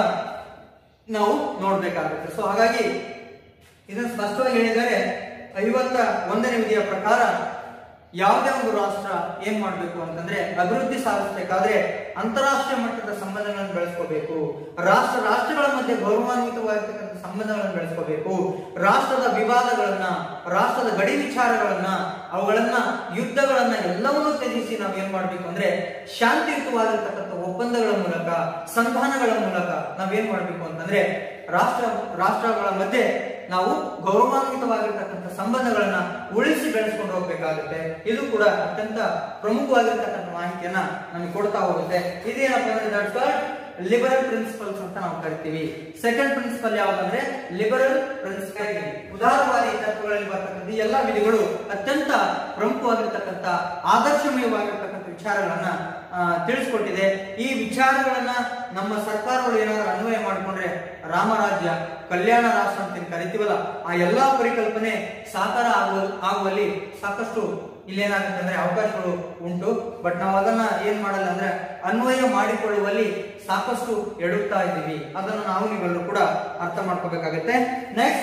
ನಾವು ನೋಡ್ಬೇಕಾಗುತ್ತೆ ಸೊ ಹಾಗಾಗಿ ಇದನ್ನು ಸ್ಪಷ್ಟವಾಗಿ ಹೇಳಿದರೆ ಐವತ್ತ ಒಂದನೇ ವಿಧಿಯ ಪ್ರಕಾರ ಯಾವುದೇ ಒಂದು ರಾಷ್ಟ್ರ ಏನ್ ಮಾಡ್ಬೇಕು ಅಂತಂದ್ರೆ ಅಭಿವೃದ್ಧಿ ಸಾಧಿಸಬೇಕಾದ್ರೆ ಅಂತಾರಾಷ್ಟ್ರೀಯ ಮಟ್ಟದ ಸಂಬಂಧಗಳನ್ನು ಬೆಳೆಸ್ಕೋಬೇಕು ರಾಷ್ಟ್ರ ರಾಷ್ಟ್ರಗಳ ಮಧ್ಯೆ ಗೌರವಾನ್ವಿತವಾಗಿರ್ತಕ್ಕಂಥ ಸಂಬಂಧಗಳನ್ನು ಬೆಳೆಸ್ಕೋಬೇಕು ರಾಷ್ಟ್ರದ ವಿವಾದಗಳನ್ನ ರಾಷ್ಟ್ರದ ಗಡಿ ವಿಚಾರಗಳನ್ನ ಅವುಗಳನ್ನ ಯುದ್ಧಗಳನ್ನ ಎಲ್ಲವನ್ನೂ ತ್ಯಜಿಸಿ ನಾವು ಏನ್ ಮಾಡ್ಬೇಕು ಅಂದ್ರೆ ಶಾಂತಿಯುತವಾಗಿರ್ತಕ್ಕಂಥ ಒಪ್ಪಂದಗಳ ಮೂಲಕ ಸಂಧಾನಗಳ ಮೂಲಕ ನಾವೇನ್ ಮಾಡ್ಬೇಕು ಅಂತಂದ್ರೆ ರಾಷ್ಟ್ರ ರಾಷ್ಟ್ರಗಳ ಮಧ್ಯೆ ನಾವು ಗೌರವಾನ್ವಿತವಾಗಿರ್ತಕ್ಕಂಥ ಸಂಬಂಧಗಳನ್ನ ಉಳಿಸಿ ಬೆಳೆಸ್ಕೊಂಡು ಹೋಗ್ಬೇಕಾಗುತ್ತೆ ಇದು ಕೂಡ ಅತ್ಯಂತ ಪ್ರಮುಖವಾಗಿರ್ತಕ್ಕಂಥ ಮಾಹಿತಿಯನ್ನ ನಮಗೆ ಕೊಡ್ತಾ ಹೋಗುತ್ತೆ ಇದೇನಪ್ಪ ಅಂದ್ರೆ ದಟ್ಸ್ ಕಾಲ್ಡ್ ಲಿಬರಲ್ ಪ್ರಿನ್ಸಿಪಲ್ಸ್ ಅಂತ ನಾವು ಕರಿತೀವಿ ಸೆಕೆಂಡ್ ಪ್ರಿನ್ಸಿಪಲ್ ಯಾವ್ದಂದ್ರೆ ಲಿಬರಲ್ ಪ್ರಿನ್ಸಿಪಲ್ ಉದಾರವಾದಿ ತತ್ವಗಳಲ್ಲಿ ಬರ್ತಕ್ಕಂಥ ಈ ಎಲ್ಲಾ ವಿಧಿಗಳು ಅತ್ಯಂತ ಪ್ರಮುಖವಾಗಿರ್ತಕ್ಕಂಥ ಆದರ್ಶಮಯವಾಗಿರ್ತಕ್ಕಂಥ ವಿಚಾರಗಳನ್ನ ಆ, ತಿಳಿಸ್ಕೊಟ್ಟಿದೆ ಈ ವಿಚಾರಗಳನ್ನ ನಮ್ಮ ಸರ್ಕಾರಗಳು ಏನಾದ್ರು ಅನ್ವಯ ಮಾಡಿಕೊಂಡ್ರೆ ರಾಮರಾಜ್ಯ ಕಲ್ಯಾಣ ರಾಷ್ಟ್ರ ಅಂತ ಏನ್ ಕರಿತೀವಲ್ಲ ಆ ಎಲ್ಲಾ ಪರಿಕಲ್ಪನೆ ಸಾಕಾರ ಆಗುವ ಆಗುವಲ್ಲಿ ಸಾಕಷ್ಟು ಇಲ್ಲೇನಾಗುತ್ತೆ ಅಂದ್ರೆ ಅವಕಾಶಗಳು ಉಂಟು ಬಟ್ ನಾವು ಅದನ್ನ ಏನ್ ಮಾಡಲ್ಲ ಅಂದ್ರೆ ಅನ್ವಯ ಮಾಡಿಕೊಳ್ಳುವಲ್ಲಿ ಸಾಕಷ್ಟು ಎಡುತ್ತಾ ಇದ್ದೀವಿ ಅದನ್ನು ನಾವು ನೀವೆಲ್ಲರೂ ಕೂಡ ಅರ್ಥ ಮಾಡ್ಕೋಬೇಕಾಗತ್ತೆ next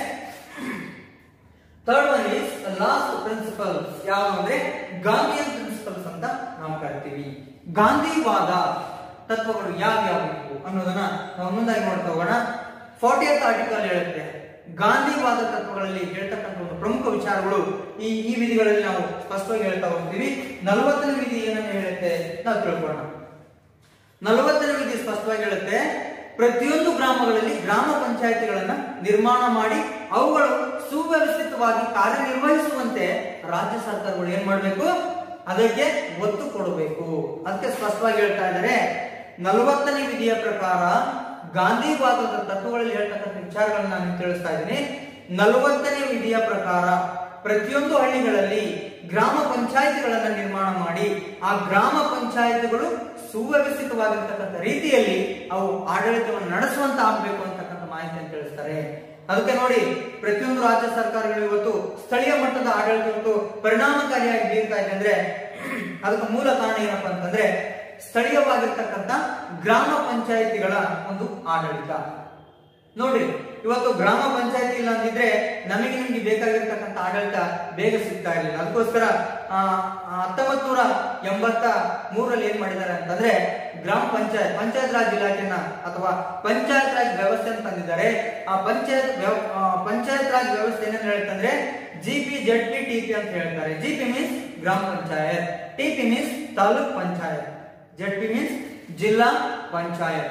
third one is last principle ಯಾವುದು ಅಂದ್ರೆ ಗಾಂಧಿಯನ್ ಪ್ರಿನ್ಸಿಪಲ್ಸ್ ಅಂತ ನಾವು ಕರಿತೀವಿ ಗಾಂಧಿವಾದ ತತ್ವಗಳು ಯಾವ್ಯಾವು ಇವು ಅನ್ನೋದನ್ನ ನಾವು ಮುಂದಾಗಿ ನೋಡ್ತಾ ಹೋಗೋಣ ಫಾರ್ಟಿಯತ್ ಆರ್ಟಿಕಲ್ ಹೇಳುತ್ತೆ ಗಾಂಧಿವಾದ ತತ್ವಗಳಲ್ಲಿ ಹೇಳ್ತಕ್ಕಂಥ ಒಂದು ಪ್ರಮುಖ ವಿಚಾರಗಳು ಈ ಈ ವಿಧಿಗಳಲ್ಲಿ ನಾವು ಸ್ಪಷ್ಟವಾಗಿ ಹೇಳ್ತಾ ಹೋಗ್ತೀವಿ ನಲವತ್ತನೇ ವಿಧಿ ಏನನ್ನು ಹೇಳುತ್ತೆ ನಾವು ತಿಳ್ಕೊಳ್ಳೋಣ ನಲವತ್ತನೇ ವಿಧಿ ಸ್ಪಷ್ಟವಾಗಿ ಹೇಳುತ್ತೆ ಪ್ರತಿಯೊಂದು ಗ್ರಾಮಗಳಲ್ಲಿ ಗ್ರಾಮ ಪಂಚಾಯತಿಗಳನ್ನ ನಿರ್ಮಾಣ ಮಾಡಿ ಅವುಗಳು ಸುವ್ಯವಸ್ಥಿತವಾಗಿ ಕಾರ್ಯನಿರ್ವಹಿಸುವಂತೆ ರಾಜ್ಯ ಸರ್ಕಾರಗಳು ಏನ್ ಮಾಡಬೇಕು ಅದಕ್ಕೆ ಒತ್ತು ಕೊಡಬೇಕು ಅದಕ್ಕೆ ಸ್ಪಷ್ಟವಾಗಿ ಹೇಳ್ತಾ ಇದ್ದಾರೆ ನಲವತ್ತನೇ ವಿಧಿಯ ಪ್ರಕಾರ ಗಾಂಧಿವಾದದ ತತ್ವಗಳಲ್ಲಿ ಹೇಳ್ತಕ್ಕಂಥ ವಿಚಾರಗಳನ್ನ ನಾನು ತಿಳಿಸ್ತಾ ಇದ್ದೀನಿ ನಲವತ್ತನೇ ವಿಧಿಯ ಪ್ರಕಾರ ಪ್ರತಿಯೊಂದು ಹಳ್ಳಿಗಳಲ್ಲಿ ಗ್ರಾಮ ಪಂಚಾಯತಿಗಳನ್ನ ನಿರ್ಮಾಣ ಮಾಡಿ ಆ ಗ್ರಾಮ ಪಂಚಾಯತಿಗಳು ಸುವ್ಯವಸ್ಥಿತವಾಗಿರ್ತಕ್ಕಂಥ ರೀತಿಯಲ್ಲಿ ಅವು ಆಡಳಿತವನ್ನು ನಡೆಸುವಂತ ಆಗ್ಬೇಕು ಅಂತಕ್ಕಂಥ ಮಾಹಿತಿಯನ್ನು ತಿಳಿಸ್ತಾರೆ ಅದಕ್ಕೆ ನೋಡಿ ಪ್ರತಿಯೊಂದು ರಾಜ್ಯ ಸರ್ಕಾರಗಳು ಇವತ್ತು ಸ್ಥಳೀಯ ಮಟ್ಟದ ಆಡಳಿತ ಇವತ್ತು ಪರಿಣಾಮಕಾರಿಯಾಗಿ ಬೀರ್ತಾ ಇದೆ ಅಂದ್ರೆ ಅದಕ್ಕೆ ಮೂಲ ಕಾರಣ ಏನಪ್ಪಾ ಅಂತಂದ್ರೆ ಸ್ಥಳೀಯವಾಗಿರ್ತಕ್ಕಂಥ ಗ್ರಾಮ ಪಂಚಾಯಿತಿಗಳ ಒಂದು ಆಡಳಿತ ನೋಡ್ರಿ ಇವತ್ತು ಗ್ರಾಮ ಪಂಚಾಯತಿ ಇಲ್ಲ ಅಂದಿದ್ರೆ ನಮಗೆ ನಿಮ್ಗೆ ಬೇಕಾಗಿರ್ತಕ್ಕಂಥ ಆಡಳಿತ ಬೇಗ ಸಿಗ್ತಾ ಇರಲಿಲ್ಲ ಅದಕ್ಕೋಸ್ಕರ ಹತ್ತೊಂಬತ್ ನೂರ ಎಂಬತ್ತ ಮೂರಲ್ಲಿ ಏನ್ ಮಾಡಿದ್ದಾರೆ ಅಂತಂದ್ರೆ ಗ್ರಾಮ ಪಂಚಾಯತ್ ಪಂಚಾಯತ್ ರಾಜ್ ಇಲಾಖೆನ ಅಥವಾ ಪಂಚಾಯತ್ ರಾಜ್ ವ್ಯವಸ್ಥೆ ಅಂತ ತಂದಿದ್ದಾರೆ ಆ ಪಂಚಾಯತ್ ವ್ಯವ- ಆ, ಪಂಚಾಯತ್ ರಾಜ್ ವ್ಯವಸ್ಥೆ ಏನೇನು ಹೇಳುತ್ತಂದ್ರೆ G P Z P T P ಅಂತ ಹೇಳ್ತಾರೆ G P means gram panchayat T P means taluk panchayat Z P means zilla panchayat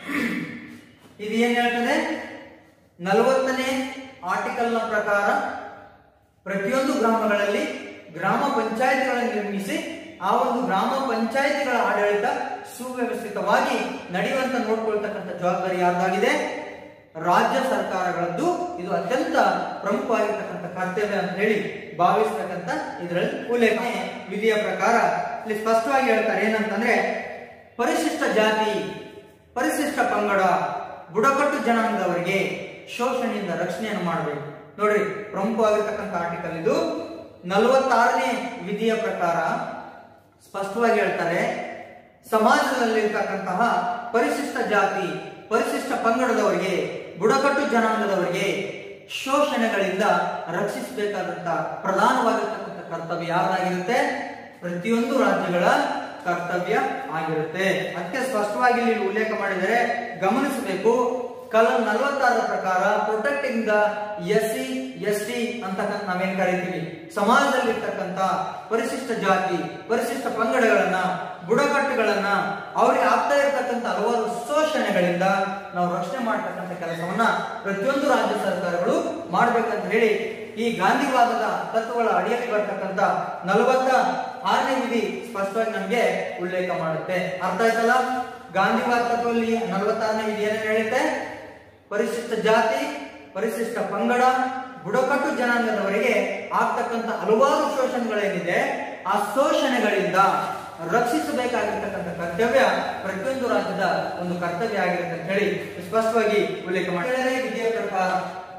ಇದು ಏನ್ ಹೇಳ್ತದೆ ನಲವತ್ತನೇ ಆರ್ಟಿಕಲ್ ನ ಪ್ರಕಾರ ಪ್ರತಿಯೊಂದು ಗ್ರಾಮಗಳಲ್ಲಿ ಗ್ರಾಮ ಪಂಚಾಯತಿಗಳನ್ನು ನಿರ್ಮಿಸಿ ಆ ಒಂದು ಗ್ರಾಮ ಪಂಚಾಯತಿಗಳ ಆಡಳಿತ ಸುವ್ಯವಸ್ಥಿತವಾಗಿ ನಡೆಯುವಂತ ನೋಡ್ಕೊಳ್ತಕ್ಕಂಥ ಜವಾಬ್ದಾರಿ ಯಾರ್ದಾಗಿದೆ ರಾಜ್ಯ ಸರ್ಕಾರಗಳದ್ದು ಇದು ಅತ್ಯಂತ ಪ್ರಮುಖವಾಗಿರ್ತಕ್ಕಂಥ ಕರ್ತವ್ಯ ಅಂತ ಹೇಳಿ ಭಾವಿಸ್ತಕ್ಕಂಥ ಇದರಲ್ಲಿ ಉಲ್ಲೇಖ ವಿಧಿಯ ಪ್ರಕಾರ ಇಲ್ಲಿ ಸ್ಪಷ್ಟವಾಗಿ ಹೇಳ್ತಾರೆ ಏನಂತಂದ್ರೆ ಪರಿಶಿಷ್ಟ ಜಾತಿ ಪರಿಶಿಷ್ಟ ಪಂಗಡ ಬುಡಕಟ್ಟು ಜನಾಂಗದವರಿಗೆ ಶೋಷಣೆಯಿಂದ ರಕ್ಷಣೆಯನ್ನು ಮಾಡಬೇಕು ನೋಡ್ರಿ ಪ್ರಮುಖವಾಗಿರ್ತಕ್ಕಂಥ ಆರ್ಟಿಕಲ್ ಇದು ನಲವತ್ತಾರನೇ ವಿಧಿಯ ಪ್ರಕಾರ ಸ್ಪಷ್ಟವಾಗಿ ಹೇಳ್ತಾರೆ ಸಮಾಜದಲ್ಲಿರ್ತಕ್ಕಂತಹ ಪರಿಶಿಷ್ಟ ಜಾತಿ ಪರಿಶಿಷ್ಟ ಪಂಗಡದವರಿಗೆ ಬುಡಕಟ್ಟು ಜನಾಂಗದವರಿಗೆ ಶೋಷಣೆಗಳಿಂದ ರಕ್ಷಿಸಬೇಕಾದಂತ ಪ್ರಧಾನವಾಗಿರ್ತಕ್ಕಂಥ ಕರ್ತವ್ಯ ಯಾರಾಗಿರುತ್ತೆ ಪ್ರತಿಯೊಂದು ರಾಜ್ಯಗಳ ಕರ್ತವ್ಯ ಆಗಿರುತ್ತೆ ಅದಕ್ಕೆ ಸ್ಪಷ್ಟವಾಗಿ ಇಲ್ಲಿ ಉಲ್ಲೇಖ ಮಾಡಿದರೆ ಗಮನಿಸಬೇಕು ಕಲಂ ನಲವತ್ತಾರರ ಪ್ರಕಾರ protecting the S C S T ಅಂತಕ್ಕಂಥ ನಾವೇನ್ ಕರಿತೀವಿ ಸಮಾಜದಲ್ಲಿರ್ತಕ್ಕಂಥ ಪರಿಶಿಷ್ಟ ಜಾತಿ ಪರಿಶಿಷ್ಟ ಪಂಗಡಗಳನ್ನ ಬುಡಕಟ್ಟುಗಳನ್ನ ಅವ್ರಿಗೆ ಆಗ್ತಾ ಇರ್ತಕ್ಕಂಥ ಹಲವಾರು ಶೋಷಣೆಗಳಿಂದ ನಾವು ರಕ್ಷಣೆ ಮಾಡ್ತಕ್ಕಂಥ ಕೆಲಸವನ್ನ ಪ್ರತಿಯೊಂದು ರಾಜ್ಯ ಸರ್ಕಾರಗಳು ಮಾಡ್ಬೇಕಂತ ಹೇಳಿ ಈ ಗಾಂಧಿವಾದದ ತತ್ವಗಳ ಅಡಿಯಲ್ಲಿ ಬರ್ತಕ್ಕಂಥ ನಲವತ್ತ ಆರನೇ ವಿಧಿ ಸ್ಪಷ್ಟವಾಗಿ ನಮಗೆ ಉಲ್ಲೇಖ ಮಾಡುತ್ತೆ ಅರ್ಥ ಆಯ್ತಲ್ಲ ಗಾಂಧಿವಾದ ತತ್ವದಲ್ಲಿ ನಲವತ್ತಾರನೇ ವಿಧಿ ಏನೇನು ಹೇಳುತ್ತೆ ಪರಿಶಿಷ್ಟ ಜಾತಿ ಪರಿಶಿಷ್ಟ ಪಂಗಡ ಬುಡಕಟ್ಟು ಜನಾಂಗದವರಿಗೆ ಆಗ್ತಕ್ಕಂಥ ಹಲವಾರು ಶೋಷಣೆಗಳೇನಿದೆ ಆ ಶೋಷಣೆಗಳಿಂದ ರಕ್ಷಿಸಬೇಕಾಗಿರ್ತಕ್ಕಂಥ ಕರ್ತವ್ಯ ಪ್ರತಿಯೊಂದು ರಾಜ್ಯದ ಒಂದು ಕರ್ತವ್ಯ ಆಗಿರುತ್ತೆ ಅಂತ ಹೇಳಿ ಸ್ಪಷ್ಟವಾಗಿ ಉಲ್ಲೇಖ ಮಾಡಿ ಏಳನೇ ವಿಧಿಯ ಪ್ರಕಾರ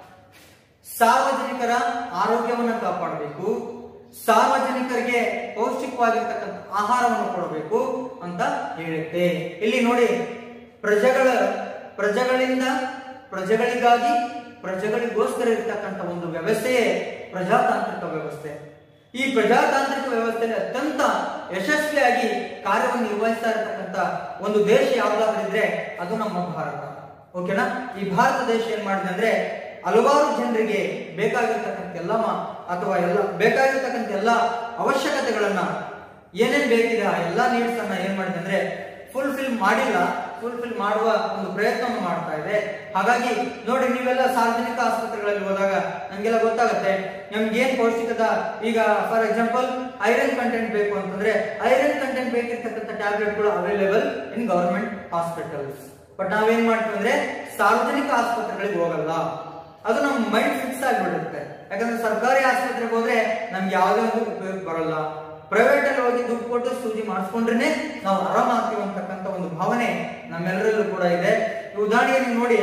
ಸಾರ್ವಜನಿಕರ ಆರೋಗ್ಯವನ್ನು ಕಾಪಾಡಬೇಕು ಸಾರ್ವಜನಿಕರಿಗೆ ಪೌಷ್ಟಿಕವಾಗಿರ್ತಕ್ಕಂಥ ಆಹಾರವನ್ನು ಕೊಡಬೇಕು ಅಂತ ಹೇಳುತ್ತೆ ಇಲ್ಲಿ ನೋಡಿ ಪ್ರಜೆಗಳ ಪ್ರಜೆಗಳಿಂದ ಪ್ರಜೆಗಳಿಗಾಗಿ ಪ್ರಜೆಗಳಿಗೋಸ್ಕರ ಇರ್ತಕ್ಕಂಥ ಒಂದು ವ್ಯವಸ್ಥೆಯೇ ಪ್ರಜಾತಾಂತ್ರಿಕ ವ್ಯವಸ್ಥೆ ಈ ಪ್ರಜಾತಾಂತ್ರಿಕ ವ್ಯವಸ್ಥೆಯಲ್ಲಿ ಅತ್ಯಂತ ಯಶಸ್ವಿಯಾಗಿ ಕಾರ್ಯವನ್ನು ನಿರ್ವಹಿಸ್ತಾ ಇರತಕ್ಕಂಥ ಒಂದು ದೇಶ ಯಾವ್ದಾದ್ರು ಇದ್ರೆ ಅದು ನಮ್ಮ ಭಾರತ ಓಕೆನಾ ಈ ಭಾರತ ದೇಶ ಏನ್ ಮಾಡಿದೆ ಅಂದ್ರೆ ಹಲವಾರು ಜನರಿಗೆ ಬೇಕಾಗಿರ್ತಕ್ಕಂಥ ಎಲ್ಲ ಮ- ಅಥವಾ ಎಲ್ಲ ಬೇಕಾಗಿರ್ತಕ್ಕಂಥ ಎಲ್ಲ ಅವಶ್ಯಕತೆಗಳನ್ನ ಏನೇನ್ ಬೇಕಿದೆ ಆ ಎಲ್ಲಾ ನೀಡ್ಸ್ ಅನ್ನ ಏನ್ ಮಾಡಿದೆ ಅಂದ್ರೆ ಫುಲ್ಫಿಲ್ ಮಾಡಿಲ್ಲ ಫುಲ್ಫಿಲ್ ಮಾಡುವ ಒಂದು ಪ್ರಯತ್ನವನ್ನು ಮಾಡ್ತಾ ಇದೆ ಹಾಗಾಗಿ ನೋಡಿ ನೀವೆಲ್ಲ ಸಾರ್ವಜನಿಕ ಆಸ್ಪತ್ರೆಗಳಲ್ಲಿ ಹೋದಾಗ ನಮ್ಗೆಲ್ಲ ಗೊತ್ತಾಗುತ್ತೆ ನಮ್ಗೆ ಏನ್ ಪೌಷ್ಟಿಕದ ಈಗ ಫಾರ್ ಎಕ್ಸಾಂಪಲ್ ಐರನ್ ಕಂಟೆಂಟ್ ಬೇಕು ಅಂತಂದ್ರೆ ಐರನ್ ಕಂಟೆಂಟ್ ಬೇಕಿರ್ತಕ್ಕಂಥ ಟ್ಯಾಬ್ಲೆಟ್ಗಳು available in government hospitals but ನಾವೇನ್ ಮಾಡ್ತೀವಿ ಅಂದ್ರೆ ಸಾರ್ವಜನಿಕ ಆಸ್ಪತ್ರೆಗಳಿಗೆ ಹೋಗಲ್ಲ ಅದು ನಮ್ಮ ಮೈಂಡ್ ಫಿಕ್ಸ್ ಆಗಿಬಿಡುತ್ತೆ ಯಾಕಂದ್ರೆ ಸರ್ಕಾರಿ ಆಸ್ಪತ್ರೆಗೆ ಹೋದ್ರೆ ನಮ್ಗೆ ಯಾವುದೇ ಒಂದು ಉಪಯೋಗ ಬರಲ್ಲ ಪ್ರೈವೇಟ್ ಅಲ್ಲಿ ಹೋಗಿ ದುಡ್ಡು ಕೊಟ್ಟು ಸೂಜಿ ಮಾಡಿಸ್ಕೊಂಡ್ರೆ ನಾವು ಆರಾಮಾಗ್ತೀವಿ ಅಂತಕ್ಕಂಥ ಒಂದು ಭಾವನೆ ನಮ್ಮೆಲ್ಲರಲ್ಲೂ ಕೂಡ ಇದೆ ಈ ಉದಾಹರಣೆಯನ್ನು ನೋಡಿ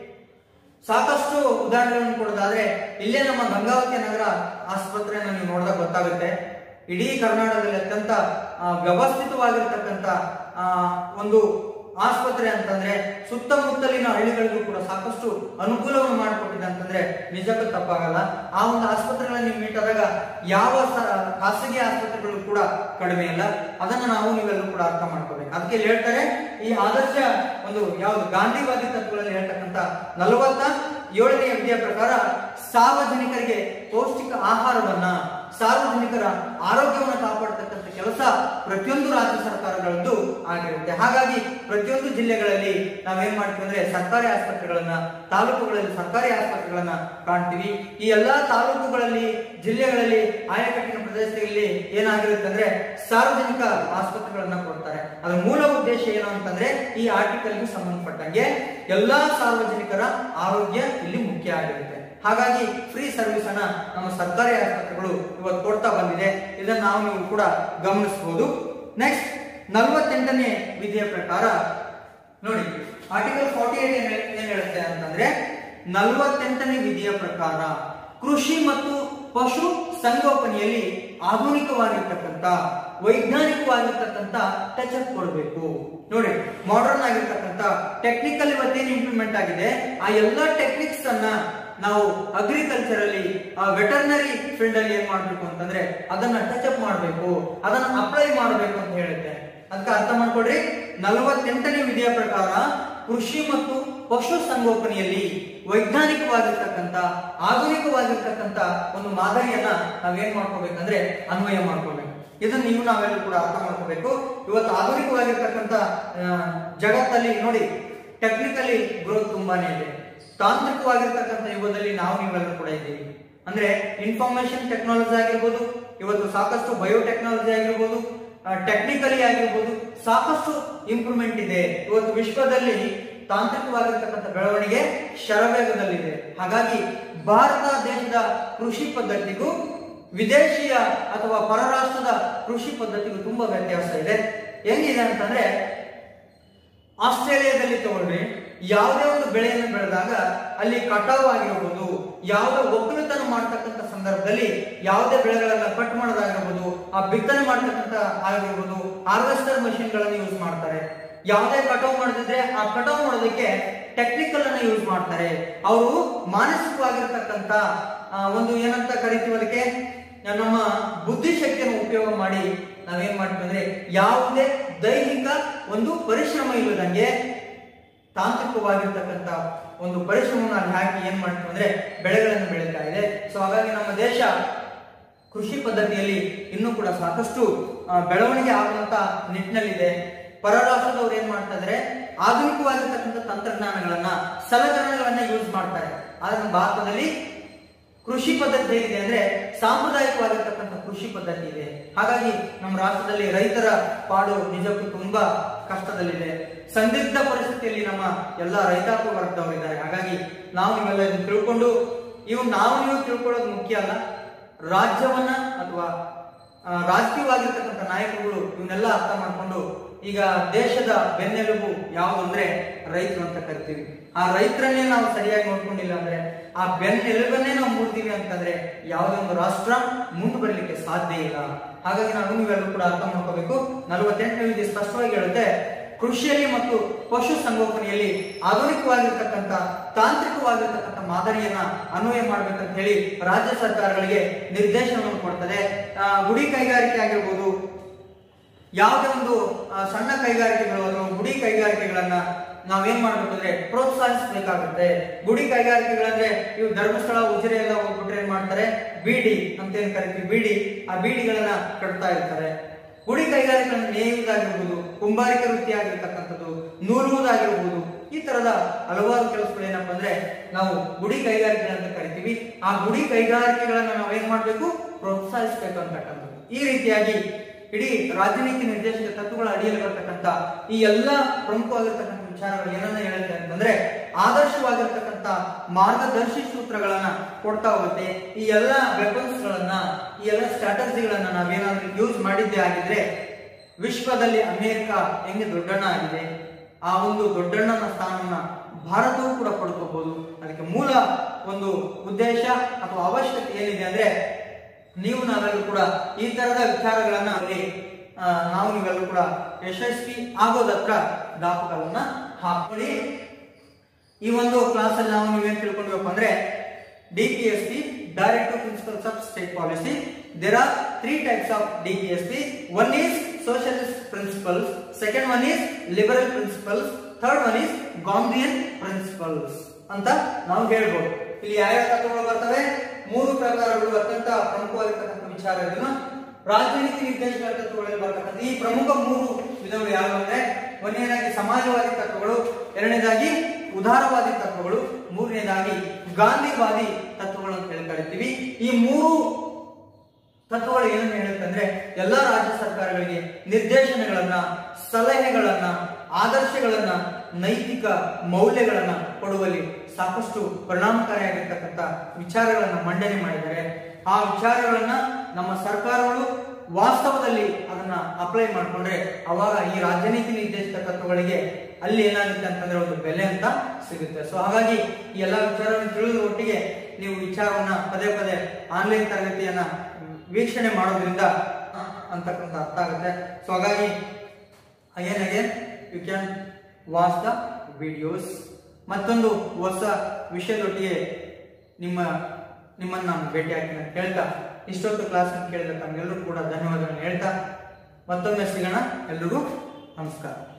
ಸಾಕಷ್ಟು ಉದಾಹರಣೆಗಳನ್ನು ಕೊಡೋದಾದ್ರೆ ಇಲ್ಲೇ ನಮ್ಮ ಗಂಗಾವತಿ ನಗರ ಆಸ್ಪತ್ರೆಯನ್ನು ನೀವು ನೋಡಿದಾಗ ಗೊತ್ತಾಗುತ್ತೆ ಇಡೀ ಕರ್ನಾಟಕದಲ್ಲಿ ಅತ್ಯಂತ ಆ, ವ್ಯವಸ್ಥಿತವಾಗಿರ್ತಕ್ಕಂಥ ಆ, ಒಂದು ಆಸ್ಪತ್ರೆ ಅಂತಂದ್ರೆ ಸುತ್ತಮುತ್ತಲಿನ ಹಳ್ಳಿಗಳಿಗೂ ಕೂಡ ಸಾಕಷ್ಟು ಅನುಕೂಲವನ್ನು ಮಾಡಿಕೊಟ್ಟಿದೆ ಅಂತಂದ್ರೆ ನಿಜಕ್ಕೂ ತಪ್ಪಾಗಲ್ಲ ಆ ಒಂದು ಆಸ್ಪತ್ರೆಗಳನ್ನ ನೀವು ಮೀಟ್ ಆದಾಗ ಯಾವ ಸ- ಖಾಸಗಿ ಆಸ್ಪತ್ರೆಗಳು ಕೂಡ ಕಡಿಮೆ ಇಲ್ಲ ಅದನ್ನ ನಾವು ನೀವೆಲ್ಲರೂ ಕೂಡ ಅರ್ಥ ಮಾಡ್ಕೋಬೇಕು ಅದಕ್ಕೆ ಇಲ್ಲಿ ಹೇಳ್ತಾರೆ ಈ ಆದರ್ಶ ಒಂದು ಯಾವುದು ಗಾಂಧಿವಾದಿ ತತ್ವಗಳಲ್ಲಿ ಹೇಳ್ತಕ್ಕಂಥ ನಲವತ್ತ ಏಳನೇ ವಿಧಿಯ ಪ್ರಕಾರ ಸಾರ್ವಜನಿಕರಿಗೆ ಪೌಷ್ಟಿಕ ಆಹಾರವನ್ನ ಸಾರ್ವಜನಿಕರ ಆರೋಗ್ಯವನ್ನು ಕಾಪಾಡತಕ್ಕಂಥ ಕೆಲಸ ಪ್ರತಿಯೊಂದು ರಾಜ್ಯ ಸರ್ಕಾರಗಳದ್ದು ಆಗಿರುತ್ತೆ ಹಾಗಾಗಿ ಪ್ರತಿಯೊಂದು ಜಿಲ್ಲೆಗಳಲ್ಲಿ ನಾವೇನ್ ಮಾಡ್ತೀವಿ ಅಂದ್ರೆ ಸರ್ಕಾರಿ ಆಸ್ಪತ್ರೆಗಳನ್ನ ತಾಲೂಕುಗಳಲ್ಲಿ ಸರ್ಕಾರಿ ಆಸ್ಪತ್ರೆಗಳನ್ನ ಕಾಣ್ತೀವಿ ಈ ಎಲ್ಲಾ ತಾಲೂಕುಗಳಲ್ಲಿ ಜಿಲ್ಲೆಗಳಲ್ಲಿ ಆಯಕಟ್ಟಿನ ಪ್ರದೇಶದಲ್ಲಿ ಏನಾಗಿರುತ್ತೆ ಅಂದ್ರೆ ಸಾರ್ವಜನಿಕ ಆಸ್ಪತ್ರೆಗಳನ್ನ ಕೊಡ್ತಾರೆ ಅದರ ಮೂಲ ಉದ್ದೇಶ ಏನು ಅಂತಂದ್ರೆ ಈ ಆರ್ಟಿಕಲ್ಗೆ ಸಂಬಂಧಪಟ್ಟಂಗೆ ಎಲ್ಲಾ ಸಾರ್ವಜನಿಕರ ಆರೋಗ್ಯ ಇಲ್ಲಿ ಮುಖ್ಯ ಆಗಿರುತ್ತೆ ಹಾಗಾಗಿ ಫ್ರೀ ಸರ್ವಿಸ್ ಅನ್ನ ನಮ್ಮ ಸರ್ಕಾರಿ ಆಸ್ಪತ್ರೆಗಳು ಇವತ್ತು ಕೊಡ್ತಾ ಬಂದಿದೆ ಇದನ್ನ ನಾವು ನೀವು ಕೂಡ ಗಮನಿಸಬಹುದು ನೆಕ್ಸ್ಟ್ ನಲವತ್ತೆಂಟನೇ ವಿಧಿಯ ಪ್ರಕಾರ ನೋಡಿ ಆರ್ಟಿಕಲ್ ಫಾರ್ಟಿ ಏಟ್ ಏನ್ ಹೇಳುತ್ತೆ ಅಂತಂದ್ರೆ ನಲವತ್ತೆಂಟನೇ ವಿಧಿಯ ಪ್ರಕಾರ ಕೃಷಿ ಮತ್ತು ಪಶು ಸಂಗೋಪನೆಯಲ್ಲಿ ಆಧುನಿಕವಾಗಿರ್ತಕ್ಕಂಥ ವೈಜ್ಞಾನಿಕವಾಗಿರ್ತಕ್ಕಂಥ ಟಚ್ ಅಪ್ ಕೊಡಬೇಕು ನೋಡಿ ಮಾಡರ್ನ್ ಆಗಿರ್ತಕ್ಕಂಥ ಟೆಕ್ನಿಕಲ್ ಇವತ್ತೇನು ಇಂಪ್ಲಿಮೆಂಟ್ ಆಗಿದೆ ಆ ಎಲ್ಲ ಟೆಕ್ನಿಕ್ಸ್ ಅನ್ನ ನಾವು ಅಗ್ರಿಕಲ್ಚರ್ ಅಲ್ಲಿ ವೆಟರ್ನರಿ ಫೀಲ್ಡ್ ಅಲ್ಲಿ ಏನ್ ಮಾಡ್ಬೇಕು ಅಂತಂದ್ರೆ ಅದನ್ನ ಟಚ್ ಅಪ್ ಮಾಡಬೇಕು ಅದನ್ನ ಅಪ್ಲೈ ಮಾಡಬೇಕು ಅಂತ ಹೇಳುತ್ತೆ ಅದಕ್ಕೆ ಅರ್ಥ ಮಾಡ್ಕೊಡ್ರಿ ನಲವತ್ತೆಂಟನೇ ವಿಧಿಯ ಪ್ರಕಾರ ಕೃಷಿ ಮತ್ತು ಪಶು ಸಂಗೋಪನೆಯಲ್ಲಿ ವೈಜ್ಞಾನಿಕವಾಗಿರ್ತಕ್ಕಂಥ ಆಧುನಿಕವಾಗಿರ್ತಕ್ಕಂಥ ಒಂದು ಮಾದರಿಯನ್ನ ನಾವೇನ್ ಮಾಡ್ಕೋಬೇಕಂದ್ರೆ ಅನ್ವಯ ಮಾಡ್ಕೋಬೇಕು ಇದನ್ನ ನೀವು ನಾವೆಲ್ಲರೂ ಕೂಡ ಅರ್ಥ ಮಾಡ್ಕೋಬೇಕು ಇವತ್ತು ಆಧುನಿಕವಾಗಿರ್ತಕ್ಕಂಥ ಆ, ಜಗತ್ತಲ್ಲಿ ನೋಡಿ ಟೆಕ್ನಿಕಲಿ ಗ್ರೋತ್ ತುಂಬಾನೇ ಇದೆ ತಾಂತ್ರಿಕವಾಗಿರ್ತಕ್ಕಂಥ ಯುಗದಲ್ಲಿ ನಾವು ನೀವೆಲ್ಲರೂ ಕೂಡ ಇದ್ದೀವಿ ಅಂದ್ರೆ ಇನ್ಫಾರ್ಮೇಶನ್ ಟೆಕ್ನಾಲಜಿ ಆಗಿರ್ಬೋದು ಇವತ್ತು ಸಾಕಷ್ಟು ಬಯೋಟೆಕ್ನಾಲಜಿ ಆಗಿರ್ಬೋದು ಟೆಕ್ನಿಕಲಿ ಆಗಿರ್ಬೋದು ಸಾಕಷ್ಟು ಇಂಪ್ರೂವ್ಮೆಂಟ್ ಇದೆ ಇವತ್ತು ವಿಶ್ವದಲ್ಲಿ ತಾಂತ್ರಿಕವಾಗಿರ್ತಕ್ಕಂಥ ಬೆಳವಣಿಗೆ ಶರವೇಗದಲ್ಲಿದೆ ಹಾಗಾಗಿ ಭಾರತ ದೇಶದ ಕೃಷಿ ಪದ್ಧತಿಗೂ ವಿದೇಶಿಯ ಅಥವಾ ಪರರಾಷ್ಟ್ರದ ಕೃಷಿ ಪದ್ಧತಿಗೂ ತುಂಬಾ ವ್ಯತ್ಯಾಸ ಇದೆ ಹೆಂಗಿದೆ ಅಂತಂದ್ರೆ ಆಸ್ಟ್ರೇಲಿಯಾದಲ್ಲಿ ತಗೊಳ್ರಿ ಯಾವುದೇ ಒಂದು ಬೆಳೆಯನ್ನು ಬೆಳೆದಾಗ ಅಲ್ಲಿ ಕಟಾವ್ ಆಗಿರ್ಬೋದು ಯಾವುದೇ ಒಕ್ಕಲುತನ ಮಾಡ್ತಕ್ಕಂಥ ಸಂದರ್ಭದಲ್ಲಿ ಯಾವುದೇ ಬೆಳೆಗಳನ್ನ ಕಟ್ ಮಾಡೋದಾಗಿರ್ಬೋದು ಆ ಬಿತ್ತನೆ ಮಾಡ್ತಕ್ಕಂಥ ಆಗಿರ್ಬೋದು ಹಾರ್ವೆಸ್ಟರ್ ಮಷಿನ್ ಗಳನ್ನ ಯೂಸ್ ಮಾಡ್ತಾರೆ ಯಾವುದೇ ಕಟಾವ್ ಮಾಡಿದ್ರೆ ಆ ಕಟಾವ್ ಮಾಡೋದಕ್ಕೆ ಟೆಕ್ನಿಕಲ್ ಅನ್ನ ಯೂಸ್ ಮಾಡ್ತಾರೆ ಅವರು ಮಾನಸಿಕವಾಗಿರ್ತಕ್ಕಂಥ ಆ, ಒಂದು ಏನಂತ ಕರಿತೀವಿ ಅದಕ್ಕೆ ನಮ್ಮ ಬುದ್ಧಿಶಕ್ತಿಯನ್ನು ಉಪಯೋಗ ಮಾಡಿ ನಾವೇನ್ ಮಾಡ್ತೀವಿ ಅಂದ್ರೆ ಯಾವುದೇ ದೈಹಿಕ ಒಂದು ಪರಿಶ್ರಮ ಇಲ್ಲದಂಗೆ ತಾಂತ್ರಿಕವಾಗಿರ್ತಕ್ಕಂಥ ಒಂದು ಪರಿಶ್ರಮವನ್ನು ಅಲ್ಲಿ ಹಾಕಿ ಏನ್ ಮಾಡ್ತೀವಿ ಅಂದ್ರೆ ಬೆಳೆಗಳನ್ನು ಬೆಳೀತಾ ಇದೆ ಸೊ ಹಾಗಾಗಿ ನಮ್ಮ ದೇಶ ಕೃಷಿ ಪದ್ಧತಿಯಲ್ಲಿ ಇನ್ನೂ ಕೂಡ ಸಾಕಷ್ಟು ಆ, ಬೆಳವಣಿಗೆ ಆಗುವಂತ ನಿಟ್ಟಿನಲ್ಲಿದೆ ಪರರಾಷ್ಟ್ರದವ್ರು ಏನ್ ಮಾಡ್ತಾ ಇದಾರೆ ಆಧುನಿಕವಾಗಿರ್ತಕ್ಕಂಥ ತಂತ್ರಜ್ಞಾನಗಳನ್ನ ಸಲಕರಣೆಗಳನ್ನ ಯೂಸ್ ಮಾಡ್ತಾರೆ ಆದ್ರೆ ನಮ್ಮ ಭಾರತದಲ್ಲಿ ಕೃಷಿ ಪದ್ಧತಿ ಹೇಗಿದೆ ಅಂದ್ರೆ ಸಾಂಪ್ರದಾಯಿಕವಾಗಿರ್ತಕ್ಕಂಥ ಕೃಷಿ ಪದ್ಧತಿ ಇದೆ ಹಾಗಾಗಿ ನಮ್ಮ ರಾಷ್ಟ್ರದಲ್ಲಿ ರೈತರ ಪಾಡು ನಿಜಕ್ಕೂ ತುಂಬಾ ಕಷ್ಟದಲ್ಲಿದೆ ಸಂದಿಗ್ಧ ಪರಿಸ್ಥಿತಿಯಲ್ಲಿ ನಮ್ಮ ಎಲ್ಲ ರೈತಾಪಿ ವರ್ಗದವರಿದ್ದಾರೆ ಹಾಗಾಗಿ ನಾವು ನೀವೆಲ್ಲ ಇದನ್ನ ತಿಳ್ಕೊಂಡು ಇವು ನಾವು ನೀವು ತಿಳ್ಕೊಳ್ಳೋದು ಮುಖ್ಯ ಅಲ್ಲ ರಾಜ್ಯವನ್ನ ಅಥವಾ ಆ, ರಾಜಕೀಯವಾಗಿರ್ತಕ್ಕಂಥ ನಾಯಕರುಗಳು ಇವನ್ನೆಲ್ಲ ಅರ್ಥ ಮಾಡ್ಕೊಂಡು ಈಗ ದೇಶದ ಬೆನ್ನೆಲುಬು ಯಾವುದು ಅಂದ್ರೆ ರೈತರು ಅಂತ ಕರಿತೀವಿ ಆ ರೈತರನ್ನೇ ನಾವು ಸರಿಯಾಗಿ ನೋಡ್ಕೊಂಡಿಲ್ಲ ಅಂದ್ರೆ ಆ ಬೆನ್ನೆಲುಬನ್ನೇ ನಾವು ಮುರಿದೀವಿ ಅಂತಂದ್ರೆ ಯಾವುದೇ ಒಂದು ರಾಷ್ಟ್ರ ಮುಂದೆ ಬರಲಿಕ್ಕೆ ಸಾಧ್ಯ ಇಲ್ಲ ಹಾಗಾಗಿ ನಾವು ನೀವೆಲ್ಲರೂ ಕೂಡ ಅರ್ಥ ಮಾಡ್ಕೋಬೇಕು ನಲವತ್ತೆಂಟನೇ ವಿಧಿ ಸ್ಪಷ್ಟವಾಗಿ ಹೇಳುತ್ತೆ ಕೃಷಿಯಲ್ಲಿ ಮತ್ತು ಪಶು ಸಂಗೋಪನೆಯಲ್ಲಿ ಆಧುನಿಕವಾಗಿರ್ತಕ್ಕಂಥ ತಾಂತ್ರಿಕವಾಗಿರ್ತಕ್ಕಂಥ ಮಾದರಿಯನ್ನ ಅನ್ವಯ ಮಾಡ್ಬೇಕಂತ ಹೇಳಿ ರಾಜ್ಯ ಸರ್ಕಾರಗಳಿಗೆ ನಿರ್ದೇಶನವನ್ನು ಕೊಡ್ತದೆ ಆ, ಗುಡಿ ಕೈಗಾರಿಕೆ ಆಗಿರ್ಬೋದು ಯಾವುದೇ ಒಂದು ಆ, ಸಣ್ಣ ಕೈಗಾರಿಕೆಗಳು ಅಥವಾ ಗುಡಿ ಕೈಗಾರಿಕೆಗಳನ್ನ ನಾವೇನ್ ಮಾಡ್ಬೇಕು ಅಂದ್ರೆ ಪ್ರೋತ್ಸಾಹಿಸಬೇಕಾಗುತ್ತೆ ಗುಡಿ ಕೈಗಾರಿಕೆಗಳಂದ್ರೆ ಇವು ಧರ್ಮಸ್ಥಳ ಉಜಿರೆ ಎಲ್ಲ ಹೋಗ್ಬಿಟ್ರೆ ಏನ್ ಮಾಡ್ತಾರೆ ಬೀಡಿ ಅಂತ ಏನ್ ಕರಿತೀವಿ ಬೀಡಿ ಆ ಬೀಡಿಗಳನ್ನ ಕಟ್ತಾ ಇರ್ತಾರೆ ಗುಡಿ ಕೈಗಾರಿಕೆಗಳನ್ನು ನೇಯುವುದಾಗಿರ್ಬೋದು ಕುಂಬಾರಿಕೆ ವೃತ್ತಿ ಆಗಿರ್ತಕ್ಕಂಥದ್ದು ನೂಲುವುದಾಗಿರ್ಬೋದು ಈ ತರದ ಹಲವಾರು ಕೆಲಸಗಳು ಏನಪ್ಪಾ ಅಂದ್ರೆ ನಾವು ಗುಡಿ ಕೈಗಾರಿಕೆಗಳಂತ ಕರಿತೀವಿ ಆ ಗುಡಿ ಕೈಗಾರಿಕೆಗಳನ್ನ ನಾವು ಏನ್ ಮಾಡ್ಬೇಕು ಪ್ರೋತ್ಸಾಹಿಸಬೇಕು ಅಂತಕ್ಕಂಥದ್ದು ಈ ರೀತಿಯಾಗಿ ಇಡೀ ರಾಜನೀತಿ ನಿರ್ದೇಶಕ ತತ್ವಗಳ ಅಡಿಯಲ್ಲಿ ಬರ್ತಕ್ಕಂಥ ಈ ಎಲ್ಲ ಪ್ರಮುಖವಾಗಿರ್ತಕ್ಕಂಥ ವಿಚಾರಗಳು ಏನನ್ನ ಹೇಳುತ್ತೆ ಅಂತಂದ್ರೆ ಆದರ್ಶವಾಗಿರ್ತಕ್ಕಂಥ ಮಾರ್ಗದರ್ಶಿ ಸೂತ್ರಗಳನ್ನ ಕೊಡ್ತಾ ಹೋಗುತ್ತೆ ಈ ಎಲ್ಲ ವೆಪನ್ಸ್ ಗಳನ್ನ ಈ ಎಲ್ಲ ಸ್ಟ್ರಾಟಜಿಗಳನ್ನ ನಾವೇನಾದ್ರೂ ಯೂಸ್ ಮಾಡಿದ್ದೇ ಆಗಿದ್ರೆ ವಿಶ್ವದಲ್ಲಿ ಅಮೆರಿಕ ಹೆಂಗೆ ದೊಡ್ಡಣ್ಣ ಆಗಿದೆ ಆ ಒಂದು ದೊಡ್ಡಣ್ಣನ ಸ್ಥಾನವನ್ನ ಭಾರತವೂ ಕೂಡ ಪಡ್ಕೋಬಹುದು ಅದಕ್ಕೆ ಮೂಲ ಒಂದು ಉದ್ದೇಶ ಅಥವಾ ಅವಶ್ಯಕತೆ ಏನಿದೆ ಅಂದ್ರೆ ನೀವು ನಾವೆಲ್ಲರೂ ಕೂಡ ಈ ತರದ ವಿಚಾರಗಳನ್ನ ಅಲ್ಲಿ ಆ, ನಾವು ನೀವೆಲ್ಲರೂ ಕೂಡ ಯಶಸ್ವಿ ಆಗೋದತ್ರ ದಾಪಕವನ್ನ ಹಾಕೊಳ್ಳಿ ಈ ಒಂದು ಕ್ಲಾಸ್ ಅಲ್ಲಿ ನಾವು ನೀವೇನ್ ತಿಳ್ಕೊಳ್ಬೇಕು ಅಂದ್ರೆ D P S P directive principles of state policy there are three types of D P S P one is socialist principles second one is liberal principles third one is Gandhian principles ಅಂತ ನಾವು ಹೇಳ್ಬೋದು ಇಲ್ಲಿ ಯಾವ್ಯಾವ ತತ್ವಗಳು ಬರ್ತವೆ ಮೂರು ಪ್ರಕಾರಗಳು ಅತ್ಯಂತ ಪ್ರಮುಖವಾಗಿರ್ತಕ್ಕಂಥ ವಿಚಾರ ಇದನ್ನು ರಾಜನೀತಿ ನಿರ್ದೇಶಕ ತತ್ವಗಳಲ್ಲಿ ಬರ್ತಕ್ಕಂಥ ಈ ಪ್ರಮುಖ ಮೂರು ವಿಧಗಳು ಯಾವುದು ಅಂದ್ರೆ ಒಂದನೇದಾಗಿ ಸಮಾಜವಾದಿ ತತ್ವಗಳು ಎರಡನೇದಾಗಿ ಉದಾರವಾದಿ ತತ್ವಗಳು ಮೂರನೇದಾಗಿ ಗಾಂಧಿವಾದಿ ತತ್ವಗಳು ಅಂತ ಹೇಳಿ ಕರಿತೀವಿ ಈ ಮೂರು ತತ್ವಗಳು ಏನನ್ನು ಹೇಳುತ್ತಂದ್ರೆ ಎಲ್ಲಾ ರಾಜ್ಯ ಸರ್ಕಾರಗಳಿಗೆ ನಿರ್ದೇಶನಗಳನ್ನ ಸಲಹೆಗಳನ್ನ ಆದರ್ಶಗಳನ್ನ ನೈತಿಕ ಮೌಲ್ಯಗಳನ್ನ ಕೊಡುವಲ್ಲಿ ಸಾಕಷ್ಟು ಪರಿಣಾಮಕಾರಿಯಾಗಿರ್ತಕ್ಕಂಥ ವಿಚಾರಗಳನ್ನ ಮಂಡನೆ ಮಾಡಿದ್ದಾರೆ ಆ ವಿಚಾರಗಳನ್ನ ನಮ್ಮ ಸರ್ಕಾರಗಳು ವಾಸ್ತವದಲ್ಲಿ ಅದನ್ನ ಅಪ್ಲೈ ಮಾಡ್ಕೊಂಡ್ರೆ ಅವಾಗ ಈ ರಾಜನೀತಿ ನಿರ್ದೇಶಕ ತತ್ವಗಳಿಗೆ ಅಲ್ಲಿ ಏನಾಗುತ್ತೆ ಅಂತಂದ್ರೆ ಒಂದು ಬೆಲೆ ಅಂತ ಸಿಗುತ್ತೆ ಸೊ ಹಾಗಾಗಿ ಈ ಎಲ್ಲಾ ವಿಚಾರವನ್ನು ತಿಳಿದ ಒಟ್ಟಿಗೆ ನೀವು ವಿಚಾರವನ್ನ ಪದೇ ಪದೇ ಆನ್ಲೈನ್ ತರಗತಿಯನ್ನ ವೀಕ್ಷಣೆ ಮಾಡೋದ್ರಿಂದ ಆ, ಅಂತಕ್ಕಂಥ ಅರ್ಥ ಆಗುತ್ತೆ ಸೊ ಹಾಗಾಗಿ again again you can watch the videos ಮತ್ತೊಂದು ಹೊಸ ವಿಷಯದೊಟ್ಟಿಗೆ ನಿಮ್ಮ ನಿಮ್ಮನ್ನ ನಾನು ಭೇಟಿ ಆಗ್ತೀನಿ ಅಂತ ಹೇಳ್ತಾ ಇಷ್ಟೊತ್ತು ಕ್ಲಾಸ್ ಕೇಳಿದ ತಮ್ಗೆಲ್ಲರೂ ಕೂಡ ಧನ್ಯವಾದಗಳನ್ನು ಹೇಳ್ತಾ ಮತ್ತೊಮ್ಮೆ ಸಿಗೋಣ ಎಲ್ರಿಗೂ ನಮಸ್ಕಾರ